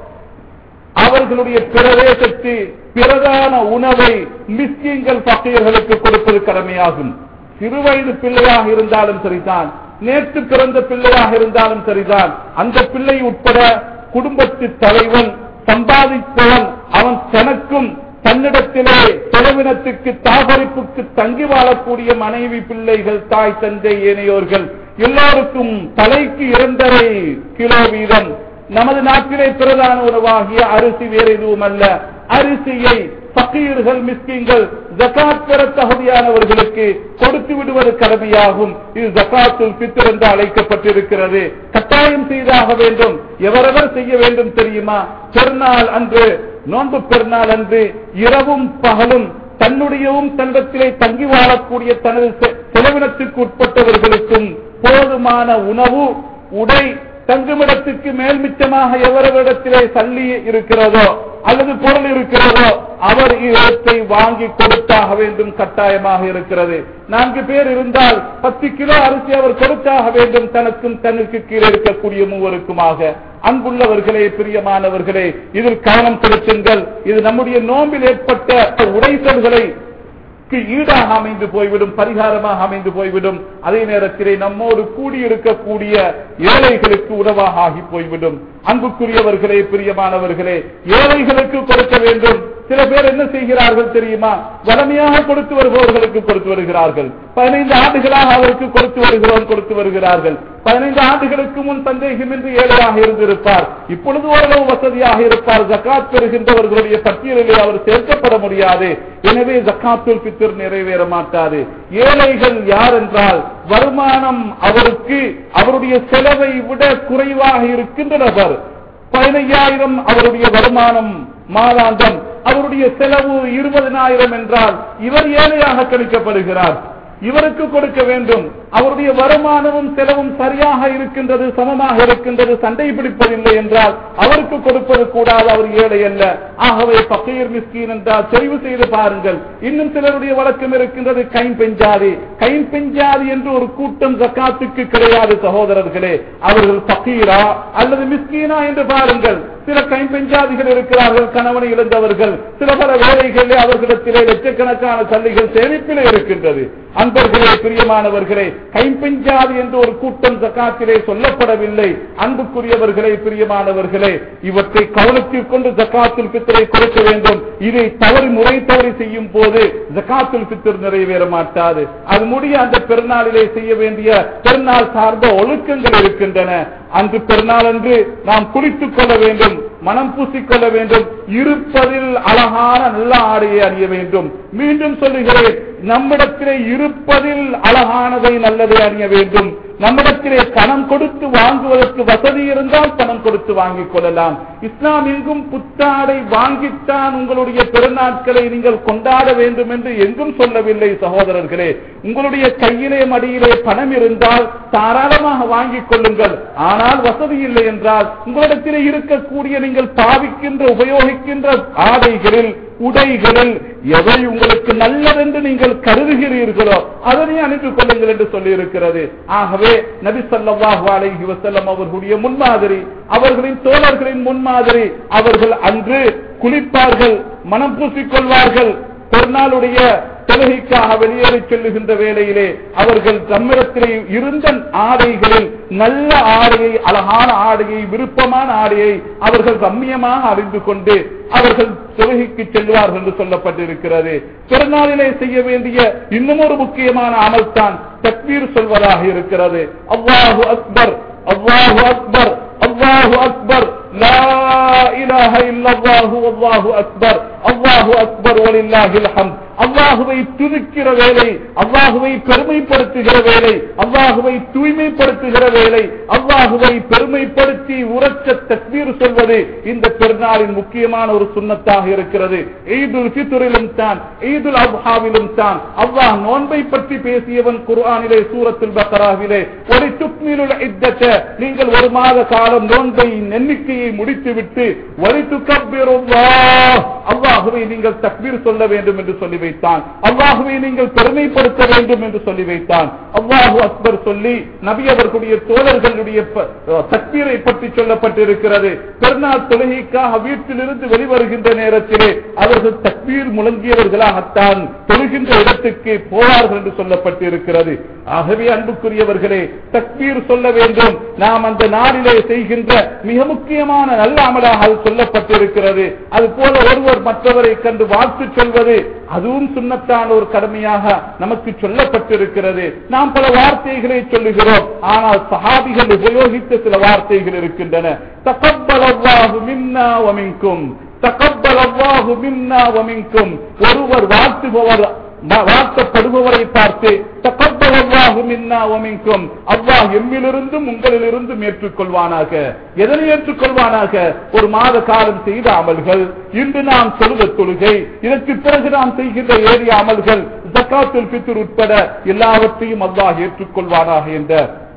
அவர்களுடைய பிரவேசத்து பிரதான உணவை மிஸ்கிங்கள் பக்கையர்களுக்கு கொடுப்பது கடமையாகும் சிறுவயது பிள்ளையாக இருந்தாலும் சரிதான் நேற்று பிறந்த பிள்ளையாக இருந்தாலும் சரிதான் அந்த பிள்ளை உட்பட குடும்பத்து தலைவன் சம்பாதிப்பவன் அவன் தனக்கும் தன்னிடத்திலே செலவினத்துக்கு தாபரிப்புக்கு தங்கி வாழக்கூடிய மனைவி பிள்ளைகள் தாய் தந்தை ஏனையோர்கள் எல்லோருக்கும் தலைக்கு இரண்டரை கிலோ வீதம் நமது நாட்டிலே பிரதான உணவாகிய அரிசி வேறு எதுவும் அல்ல அரிசியை பக்கீர்கள் மிஸ்கிங்கள் ஜகாத் பெற தகுதியானவர்களுக்கு கொடுத்து விடுவது கடமையாகும் இது ஜகாத்துல் பித்தர் என்று அழைக்கப்பட்டிருக்கிறது கட்டாயம் செய்தாக வேண்டும் எவரெவர் செய்ய வேண்டும் தெரியுமா பெருநாள் அன்று நோன்பு பெருநாள் அன்று இரவும் பகலும் தன்னுடையவும் தன்னிடத்திலே தங்கி வாழக்கூடிய தனது செ- செலவினத்துக்கு உட்பட்டவர்களுக்கும் போதுமான உணவு உடை தங்குமிடத்துக்கு மேல் மிச்சமாக எவரவிடத்திலே சல்லி இருக்கிறதோ அல்லது பொருள் இருக்கிறதோ அவர் இடத்தை வாங்கி கொடுத்தாக வேண்டும் கட்டாயமாக இருக்கிறது நான்கு பேர் இருந்தால் பத்து கிலோ அரிசி அவர் கொடுத்தாக வேண்டும் தனக்கும் தனக்கு கீழே இருக்கக்கூடிய மூவருக்குமாக அன்புள்ளவர்களே பிரியமானவர்களே இதில் கவனம் செலுத்துங்கள் இது நம்முடைய நோம்பில் ஏற்பட்ட உடைசல்களை க்கு ஈடாக அமைந்து போய்விடும் பரிகாரமாக அமைந்து போய்விடும் அதே நேரத்திலே நம்மோடு கூடியிருக்கக்கூடிய ஏழைகளுக்கு உணவாக ஆகி போய்விடும் அன்புக்குரியவர்களே பிரியமானவர்களே ஏழைகளுக்கு கொடுக்க வேண்டும் சில பேர் என்ன செய்கிறார்கள் தெரியுமா வளமையாக கொடுத்து வருபவர்களுக்கு கொடுத்து வருகிறார்கள் பதினைந்து ஆண்டுகளாக அவருக்கு கொடுத்து வருகிறோம் கொடுத்து வருகிறார்கள் பதினைந்து ஆண்டுகளுக்கு முன் சந்தேகமின்றி ஏழையாக இருந்திருப்பார் இப்பொழுது ஓரளவு வசதியாக இருப்பார் ஜக்காத் பெறுகின்றவர்களுடைய பட்டியலிலே அவர் சேர்க்கப்பட முடியாது எனவே ஜக்காத்துல் பித்தர் நிறைவேற மாட்டாது ஏழைகள் யார் என்றால் வருமானம் அவருக்கு அவருடைய செலவை விட குறைவாக இருக்கின்ற நபர் பதினையாயிரம் அவருடைய வருமானம் மாதாந்தம் அவருடைய செலவு இருபதனாயிரம் என்றால் இவர் ஏழையாக கணிக்கப்படுகிறார் இவருக்கு கொடுக்க வேண்டும் அவருடைய வருமானமும் செலவும் சரியாக இருக்கின்றது சமமாக இருக்கின்றது சண்டை பிடிப்பதில்லை என்றால் அவருக்கு கொடுப்பது கூடாது அவர் ஏழை அல்ல ஆகவே பக்கையர் மிஸ்கீன் என்றால் தெரிவு செய்து பாருங்கள் இன்னும் சிலருடைய வழக்கம் இருக்கின்றது கைம்பெஞ்சாதி கைம்பெஞ்சாதி என்று ஒரு கூட்டம் ஜக்காத்துக்கு கிடையாது சகோதரர்களே அவர்கள் பக்கீரா அல்லது மிஸ்கீனா என்று பாருங்கள் சில கைம்பெஞ்சாதிகள் இருக்கிறார்கள் கணவனை இழந்தவர்கள் சில பல வேலைகளிலே அவர்களிடத்திலே லட்சக்கணக்கான சல்லிகள் சேமிப்பிலே இருக்கின்றது அன்பர்களே பிரியமானவர்களே கைம்பெஞ்சாது என்று ஒரு கூட்டம் ஜக்காத்திலே சொல்லப்படவில்லை அன்புக்குரியவர்களே பிரியமானவர்களே இவற்றை கவனத்தில் கொண்டு ஜக்காத்துல் பித்தரை கொடுக்க வேண்டும் இதை தவறு முறை தவறி செய்யும் போது ஜக்காத்துல் பித்தர் நிறைவேற மாட்டாது அது முடிய அந்த பெருநாளிலே செய்ய வேண்டிய பெருநாள் சார்ந்த ஒழுக்கங்கள் இருக்கின்றன அன்று பெருநாள் அன்று நாம் குளித்துக் கொள்ள வேண்டும் மனம் பூசிக்கொள்ள வேண்டும் இருப்பதில் அழகான நல்ல ஆடையை அணிய வேண்டும் மீண்டும் சொல்லுகிறேன் நம்மிடத்திலே இருப்பதில் அழகானதை நல்லதை அணிய வேண்டும் நம்மிடத்திலே பணம் கொடுத்து வாங்குவதற்கு வசதி இருந்தால் பணம் கொடுத்து வாங்கிக் கொள்ளலாம் இஸ்லாம் எங்கும் புத்தாடை வாங்கித்தான் உங்களுடைய பெருநாட்களை நீங்கள் கொண்டாட வேண்டும் என்று எங்கும் சொல்லவில்லை சகோதரர்களே உங்களுடைய கையிலே மடியிலே பணம் இருந்தால் தாராளமாக வாங்கிக் கொள்ளுங்கள் ஆனால் வசதி இல்லை என்றால் உங்களிடத்திலே இருக்கக்கூடிய நீங்கள் பாவிக்கின்ற உபயோகிக்கின்ற ஆடைகளில் உடைகளில் எவை உங்களுக்கு நல்லதென்று நீங்கள் கருதுகிறீர்களோ அதனை அணிந்து கொள்ளுங்கள் என்று சொல்லி இருக்கிறது ஆகவே நபி ஸல்லல்லாஹு அலைஹி வஸல்லம் அவர்களுடைய முன்மாதிரி அவர்களின் தோழர்களின் முன்மாதிரி அவர்கள் அன்று குளிப்பார்கள் மனம் பூசிக்கொள்வார்கள் பெருநாளுடைய தொழுகைக்காக வெளியேறி செல்லுகின்ற வேளையிலே அவர்கள் தம்மிடத்திலே இருந்த ஆடைகளில் நல்ல ஆடையை அழகான ஆடையை விருப்பமான ஆடையை அவர்கள் ரம்மியமாக அறிந்து கொண்டு அவர்கள் தொழுகைக்கு செல்வார்கள் என்று சொல்லப்பட்டிருக்கிறது பிறநாளிலே செய்ய வேண்டிய இன்னும் ஒரு முக்கியமான அமல் தான் தக்பீர் சொல்வதாக இருக்கிறது அல்லாஹு அக்பர் அல்லாஹு அக்பர் அல்லாஹு அக்பர் லா இலாஹ இல்லல்லாஹு அல்லாஹு அக்பர் அல்லாஹு அக்பர் வலில்லாஹில் ஹம்த் அல்லாஹுவை துதிக்கிற வேலை அல்லாஹுவை பெருமைப்படுத்துகிற வேலை அல்லாஹுவை தூய்மைப்படுத்துகிற வேலை அல்லாஹுவை பெருமைப்படுத்தி உரச்ச தக்பீர் சொல்வது இந்த பெருநாளின் முக்கியமான ஒரு சுண்ணத்தாக இருக்கிறது ஈதுல் ஃபித்ரிலும் தான் ஈதுல் அப்ஹாவிலும் தான் அல்லாஹ் நோன்பை பற்றி பேசியவன் குர்ஆனிலே சூரத்துல் பக்ராவிலே ஒரு துக்மிலுல் இத்தத்த நீங்கள் ஒரு மாத காலம் நோன்பை எண்ணிக்கையை முடித்துவிட்டு வரி துக்கப்பிருல்லாஹ் அல்லாஹுவை நீங்கள் தக்பீர் சொல்ல வேண்டும் என்று சொல்லி வைத்தான் அல்லாஹுவை நீங்கள் பெருமைப்படுத்த வேண்டும் என்று சொல்லி வைத்தான் அல்லாஹு அக்பர் சொல்லி நபி அவர்களுடைய தோழர்களுடைய ப- தக்பீரை பற்றி சொல்லப்பட்டிருக்கிறது பெருநாள் தொழுகைக்காக வீட்டிலிருந்து வெளிவருகின்ற நேரத்திலே அவர்கள் தக்பீர் முழங்கியவர்களாகத்தான் தொழுகின்ற இடத்துக்கு போவார்கள் என்று சொல்லப்பட்டிருக்கிறது ஆகவே அன்புக்குரியவர்களே தக்பீர் சொல்ல வேண்டும் நாம் அந்த நாளிலே செய்கின்ற மிக முக்கியமான நல்ல அமலாக அது சொல்லப்பட்டிருக்கிறது அது போல ஒருவர் மற்றவரை கண்டு வாழ்த்து சொல்வது அதுவும் சுண்ணத்தான ஒரு கடமையாக நமக்கு சொல்லப்பட்டிருக்கிறது நாம் பல வார்த்தைகளை சொல்லுகிறோம் ஆனால் சஹாபிகள் உபயோகித்த சில வார்த்தைகள் இருக்கின்றன தகப்பல் அல்லாஹு மின்னா வமின்கும் தகப்பல் அல்லாஹு மின்னா வமின்கும் ஒருவர் வாழ்த்துபவர் ம- வாழ்த்தப்படுபவரை பார்த்து தகப்பல் அல்லாஹு மின்னா வமின்கும் அல்லாஹ் எம்மிலிருந்தும் உங்களிலிருந்தும் ஏற்றுக்கொள்வானாக எதனை ஏற்றுக்கொள்வானாக ஒரு மாத காலம் செய்த அமல்கள் இன்று நாம் சொல்லுத தொழுகை இதற்கு பிறகு நாம் செய்கின்ற ஏறிய அமல்கள் ஜக்காத்துல் பித்ர் உட்பட எல்லாவற்றையும் அல்லாஹ் ஏற்றுக்கொள்வானாக என்ற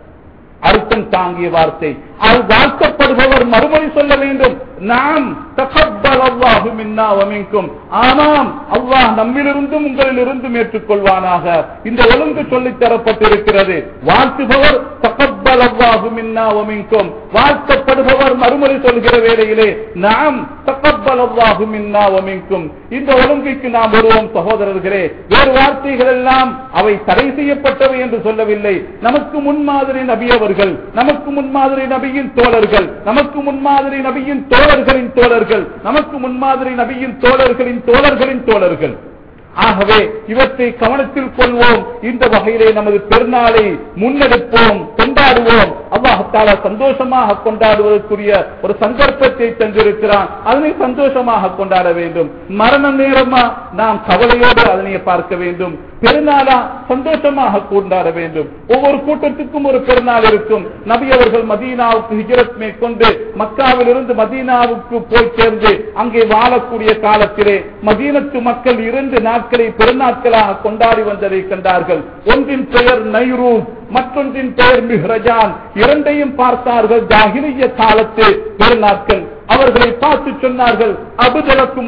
அர்த்தம் தாங்கிய வார்த்தை அது வாழ்க்கப்படுபவர் மறுமொழி சொல்ல வேண்டும் நாம் தகப்பல் அல்லாஹு மின்னா வமின்கும் ஆமாம் அல்லாஹ் நம்மிலிருந்தும் உங்களிலிருந்தும் ஏற்றுக்கொள்வானாக இந்த ஒழுங்கு சொல்லித் தரப்பட்டிருக்கிறது வாழ்த்துபவர் தகப்பல் அல்லாஹு மின்னா வமின்கும் வாழ்க்கப்படுபவர் மறுமொழி சொல்கிற வேளையிலே நாம் தகப்பல் அல்லாஹு மின்னா வமின்கும் இந்த ஒழுங்குக்கு நாம் வருவோம் சகோதரர்களே வேறு வார்த்தைகள் எல்லாம் அவை தடை செய்யப்பட்டவை என்று சொல்லவில்லை நமக்கு முன்மாதிரி நபி அவர்கள் நமக்கு முன்மாதிரி நபியின் தோழர்கள் நமக்கு முன்மாதிரி நபியின் தோழர்களின் தோழர்கள் நமக்கு முன்மாதிரி நபியின் தோழர்களின் தோழர்களின் தோழர்கள் ஆகவே இவற்றை கவனத்தில் கொள்வோம் இந்த வகையிலே நமது பெருநாளை முன்னெடுப்போம் கொண்டாடுவோம் அல்லாஹால சந்தோஷமாக கொண்டாடுவதற்குரிய ஒரு சந்தர்ப்பத்தை தந்திருக்கிறான் அதனை சந்தோஷமாக கொண்டாட வேண்டும் மரண நேரமா நாம் கவலையோடு அதனை பார்க்க வேண்டும் பெருநாளா சந்தோஷமாக கொண்டாட வேண்டும் ஒவ்வொரு கூட்டத்துக்கும் ஒரு பெருநாள் இருக்கும் நபி அவர்கள் மதீனாவுக்கு ஹிஜரத் மேற்கொண்டு மக்காவில் இருந்து மதீனாவுக்கு போய் சேர்ந்து அங்கே வாழக்கூடிய காலத்திலே மதீனத்து மக்கள் இரண்டு நாட்களை பெருநாட்களாக கொண்டாடி வந்ததை கண்டார்கள் ஒன்றின் பெயர் நைரூஸ் மற்றொன்றின் பெயர் மிஹ்ரஜான் இரண்டையும் பார்த்தார்கள் ஜாகிலிய காலத்து பெருநாட்கள் அவர்களை பார்த்து சொன்னார்கள் அபுதலக்கும்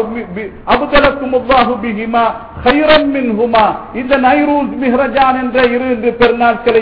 அபுதலக்கும் பிஹிமா ஹைரம் மின்ஹுமா இந்த நைரூஸ் மிஹ்ரஜான் என்ற இரு பெருநாட்களை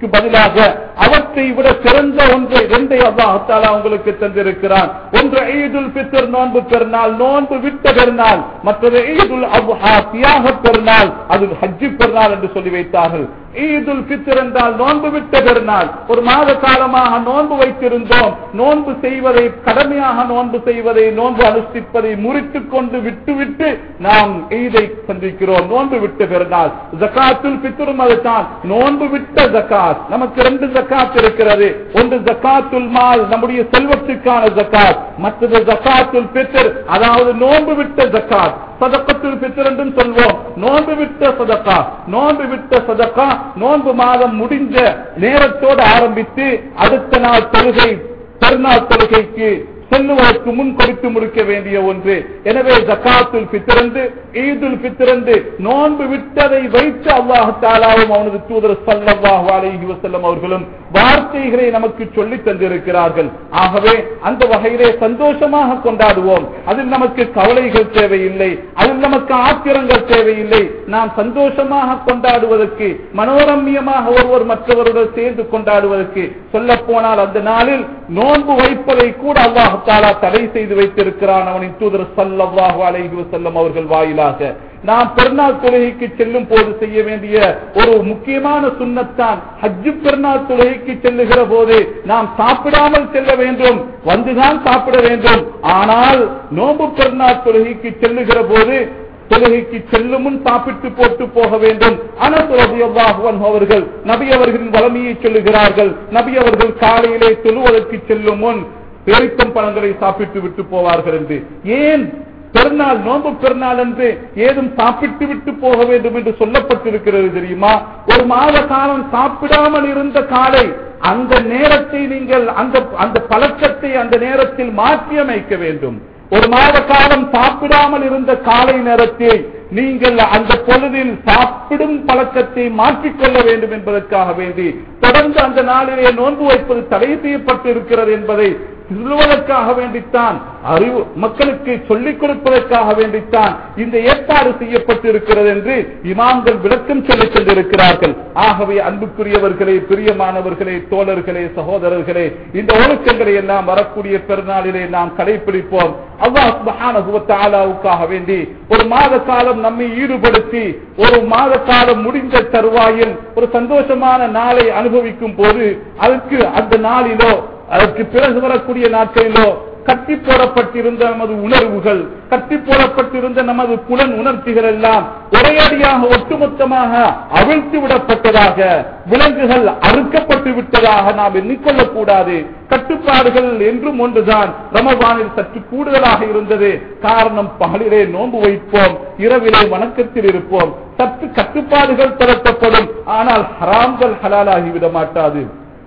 கொடுப்பதற்கு பதிலாக அவற்றை விட சிறந்த ஒன்றை இரண்டை அல்லாஹாலா உங்களுக்கு தந்திருக்கிறான் ஒன்று ஈதுல் பித்தர் நோன்பு பெருநாள் நோன்பு விட்ட பெருநாள் மற்றது ஈதுல் அபுஹா தியாக பெருநாள் அது ஹஜ்ஜி பெருநாள் என்று சொல்லி வைத்தார்கள் ஈதுல் பித்தர் என்றால் நோன்பு விட்ட பெருநாள் ஒரு மாத காலமாக நோன்பு வைத்திருந்தோம் நோன்பு செய்வதை கடமையாக நோன்பு செய்வதை நோன்பு அனுஷ்டிப்பதை முறித்துக் கொண்டு விட்டுவிட்டு நாம் ஈதை சந்திக்கிறோம் நோன்பு விட்ட பெருநாள் ஜக்காத்துல் பித்தரும் அதுதான் நோன்பு விட்ட ஜக்காத் நமக்கு ரெண்டு ஜக்காத் இருக்கிறது ஒன்று ஜக்காத்துல் மால் நம்முடைய செல்வத்துக்கான ஜக்காத் மற்றது ஜக்காத்துல் பித்தர் அதாவது நோன்பு விட்ட ஜக்காத் சதக்கத்துல் பித்தர் என்றும் சொல்வோம் நோன்பு விட்ட சதக்கா நோன்பு விட்ட சதக்கா நோன்பு மாதம் முடிஞ்ச நேரத்தோடு ஆரம்பித்து அடுத்த நாள் தொழுகை பெருநாள் தொழுகைக்கு செல்லுவதற்கு முன் கொடுத்து முடிக்க வேண்டிய ஒன்று எனவே ஜக்காத்துல் பித்திரந்து ஈதுல் பித்திரந்து நோன்பு விட்டதை வைத்து அல்லாஹு தாலாவும் அவனது தூதர் சல்லல்லாஹு அலைஹி வஸல்லம் அவர்களும் வார்த்தைகளை நமக்கு சொல்லி தந்திருக்கிறார்கள் ஆகவே அந்த வகையிலே சந்தோஷமாக கொண்டாடுவோம் அதில் நமக்கு கவலைகள் தேவையில்லை அதில் நமக்கு ஆத்திரங்கள் தேவையில்லை நாம் சந்தோஷமாக கொண்டாடுவதற்கு மனோரம்யமாக ஒருவர் மற்றவருடன் சேர்ந்து கொண்டாடுவதற்கு சொல்ல போனால் அந்த நாளில் நோன்பு வைப்பதை கூட அல்லாஹ் தாலா தடை செய்து வைத்திருக்கிறான் அவனின் தூதர் சல்லல்லாஹு அலைஹி வஸல்லம் அவர்கள் வாயிலாக நாம் பெருநாள் தொழுகைக்கு செல்லும் போது செய்ய வேண்டிய ஒரு முக்கியமான சுண்ணத்தான் ஹஜ்ஜு பெருநாள் தொழுகைக்கு செல்லுகிற போது நாம் சாப்பிடாமல் செல்ல வேண்டும் வந்துதான் சாப்பிட வேண்டும் ஆனால் நோன்பு பெருநாள் தொழுகைக்கு செல்லுகிற போது தொழுகைக்கு செல்லும் முன் சாப்பிட்டு போட்டு போக வேண்டும் அனசுரபியல்லாஹுவன் அவர்கள் நபி அவர்களின் வளமையை சொல்லுகிறார்கள் நபி அவர்கள் காலையிலே தொழுவதற்கு செல்லும் முன் பேரித்தம் பழங்களை சாப்பிட்டு விட்டு போவார்கள் என்று ஏன் பெருநாள் நோன்பு பெருநாள் என்று ஏதும் சாப்பிட்டு விட்டு போக வேண்டும் என்று சொல்லப்பட்டிருக்கிறது தெரியுமா ஒரு மாத காலம் சாப்பிடாமல் இருந்த காலை அந்த நேரத்தை நீங்கள் அந்த அந்த பழக்கத்தை அந்த நேரத்தில் மாற்றி அமைக்க வேண்டும் ஒரு மாத காலம் சாப்பிடாமல் இருந்த காலை நேரத்தை நீங்கள் அந்த பொழுதில் சாப்பிடும் பழக்கத்தை மாற்றிக்கொள்ள வேண்டும் என்பதற்காக வேண்டி தொடர்ந்து அந்த நாளிலே நோன்பு வைப்பது தடை செய்யப்பட்டு இருக்கிறது என்பதை சொல்லுவதற்காக வேண்டித்தான் அறிவு மக்களுக்கு சொல்லிக் கொடுப்பதற்காக வேண்டித்தான் இந்த ஏற்பாடு செய்யப்பட்டிருக்கிறது என்று இமாம்கள் விளக்கம் சொல்லிக் கொண்டிருக்கிறார்கள் ஆகவே அன்புக்குரியவர்களே பிரியமானவர்களே தோழர்களே சகோதரர்களே இந்த ஒழுக்கங்களை எல்லாம் வரக்கூடிய பெருநாளிலே நாம் கடைபிடிப்போம் அல்லாஹாலாவுக்காக வேண்டி ஒரு மாத காலம் நம்மை ஈடுபடுத்தி ஒரு மாத காலம் முடிந்த தருவாயில் ஒரு சந்தோஷமான நாளை அனுபவிக்கும் போது அதுக்கு அந்த நாளிலோ அதற்கு பிறகு வரக்கூடிய நாட்களிலோ கட்டி போடப்பட்டிருந்த நமது உணர்வுகள் கட்டி போடப்பட்டிருந்த நமது புலன் உணர்ச்சிகள் எல்லாம் ஒரேடியாக ஒட்டுமொத்தமாக அவிழ்த்து விடப்பட்டதாக விலங்குகள் அறுக்கப்பட்டு விட்டதாக நாம் எண்ணிக்கொள்ளக் கூடாது கட்டுப்பாடுகள் என்றும் ஒன்றுதான் ரமபானில் சற்று கூடுதலாக இருந்தது காரணம் பகலிலே நோன்பு வைப்போம் இரவிலே வணக்கத்தில் இருப்போம் சற்று கட்டுப்பாடுகள் திரட்டப்படும் ஆனால் ஹராம்கள் ஹலாலாகிவிட மாட்டாது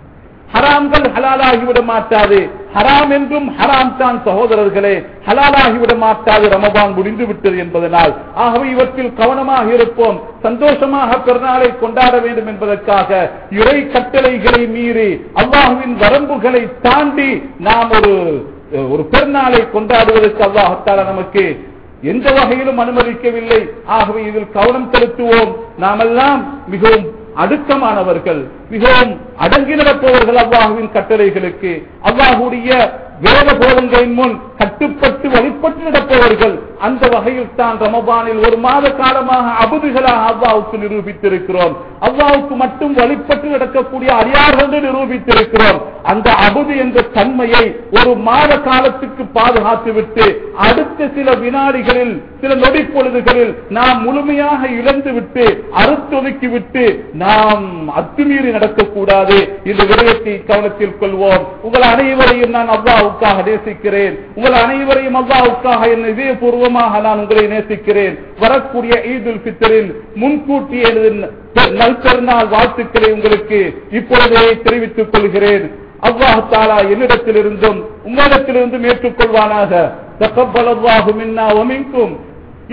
ஹராம்கள் ஹலாலாகிவிட மாட்டாது ஹராம் என்றும் ஹராம் தான் சகோதரர்களே ஹலாலாகிவிட மாட்டாது ரமபான் முடிந்து விட்டது என்பதனால் ஆகவே இவற்றில் கவனமாக இருப்போம் சந்தோஷமாக பெருநாளை கொண்டாட வேண்டும் என்பதற்காக இறை கட்டளைகளை மீறி அல்லாஹுவின் வரம்புகளை தாண்டி நாம் ஒரு ஒரு பெருநாளை கொண்டாடுவதற்கு அல்லாஹத்தால நமக்கு எந்த வகையிலும் அனுமதிக்கவில்லை ஆகவே இதில் கவனம் செலுத்துவோம் நாமெல்லாம் மிகவும் அடுக்கமானவர்கள் மிகவும் அடங்கி நடப்பவர்கள் அல்லாஹுவின் கட்டளைகளுக்கு அல்லாஹுடைய வேத போதங்களின் முன் கட்டுப்பட்டு வழிபட்டு நடப்பவர்கள் அந்த வகையில் தான் ரமபானில் ஒரு மாத காலமாக அபுதுகளாக அல்லாவுக்கு நிரூபித்திருக்கிறோம் அல்லாவுக்கு மட்டும் வழிபட்டு நடக்கக்கூடிய அடியார்கள் என்று நிரூபித்திருக்கிறோம் அந்த அபுது என்ற தன்மையை ஒரு மாத காலத்துக்கு பாதுகாத்து விட்டு அடுத்த சில வினாடிகளில் சில நொடி பொழுதுகளில் நாம் முழுமையாக இழந்து விட்டு அறுத்தொதுக்கி விட்டு நாம் அத்துமீறி நடக்கக்கூடாது இந்த விடயத்தை கவனத்தில் கொள்வோம் உங்கள் அனைவரையும் நான் அல்லாவுக்காக நேசிக்கிறேன் உங்கள் அனைவரையும் அல்லாவுக்காக என் இதயபூர்வமாக நான் உங்களை நேசிக்கிறேன் வரக்கூடிய ஈதுல் பித்தரில் முன்கூட்டிய நல்பெருநாள் வாழ்த்துக்களை உங்களுக்கு இப்பொழுதே தெரிவித்துக் கொள்கிறேன் அல்லாஹ் தாலா என்னிடத்திலிருந்தும் உங்களிடத்திலிருந்தும் ஏற்றுக்கொள்வானாக தக்கப்பலவாகு மின்னா ஒமிங்கும்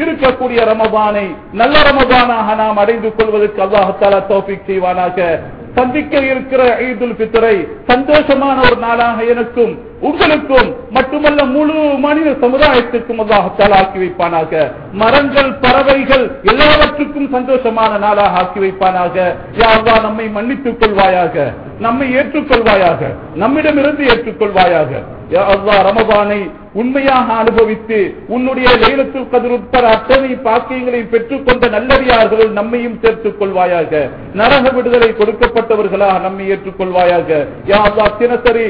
இருக்கக்கூடிய ரமபானை நல்ல ரமபானாக நாம் அடைந்து கொள்வதற்கு அல்லாஹாலா தௌபிக் செய்வானாக சந்திக்க இருக்கிற ஈதுல் பித்தரை சந்தோஷமான ஒரு நாளாக எனக்கும் உங்களுக்கும் மட்டுமல்ல முழு மனித சமுதாயத்திற்கும் அல்லாஹத்தால் ஆக்கி வைப்பானாக மரங்கள் பறவைகள் எல்லாவற்றுக்கும் சந்தோஷமான நாளாக ஆக்கி வைப்பானாக யாவா நம்மை மன்னித்துக் கொள்வாயாக நம்மை ஏற்றுக்கொள்வாயாக நம்மிடமிருந்து ஏற்றுக்கொள்வாயாக யா அல்லாஹ் ரமபானை உண்மையாக அனுபவித்து உன்னுடைய லைலத்துல் கதிர் உட்பட அத்தனை பாக்கியங்களை பெற்றுக்கொண்ட நல்லடியார்கள் நம்மையும் சேர்த்துக் கொள்வாயாக நரக விடுதலை கொடுக்கப்பட்டவர்களாக நம்மை ஏற்றுக்கொள்வாயாக யா அல்லாஹ் தினசரி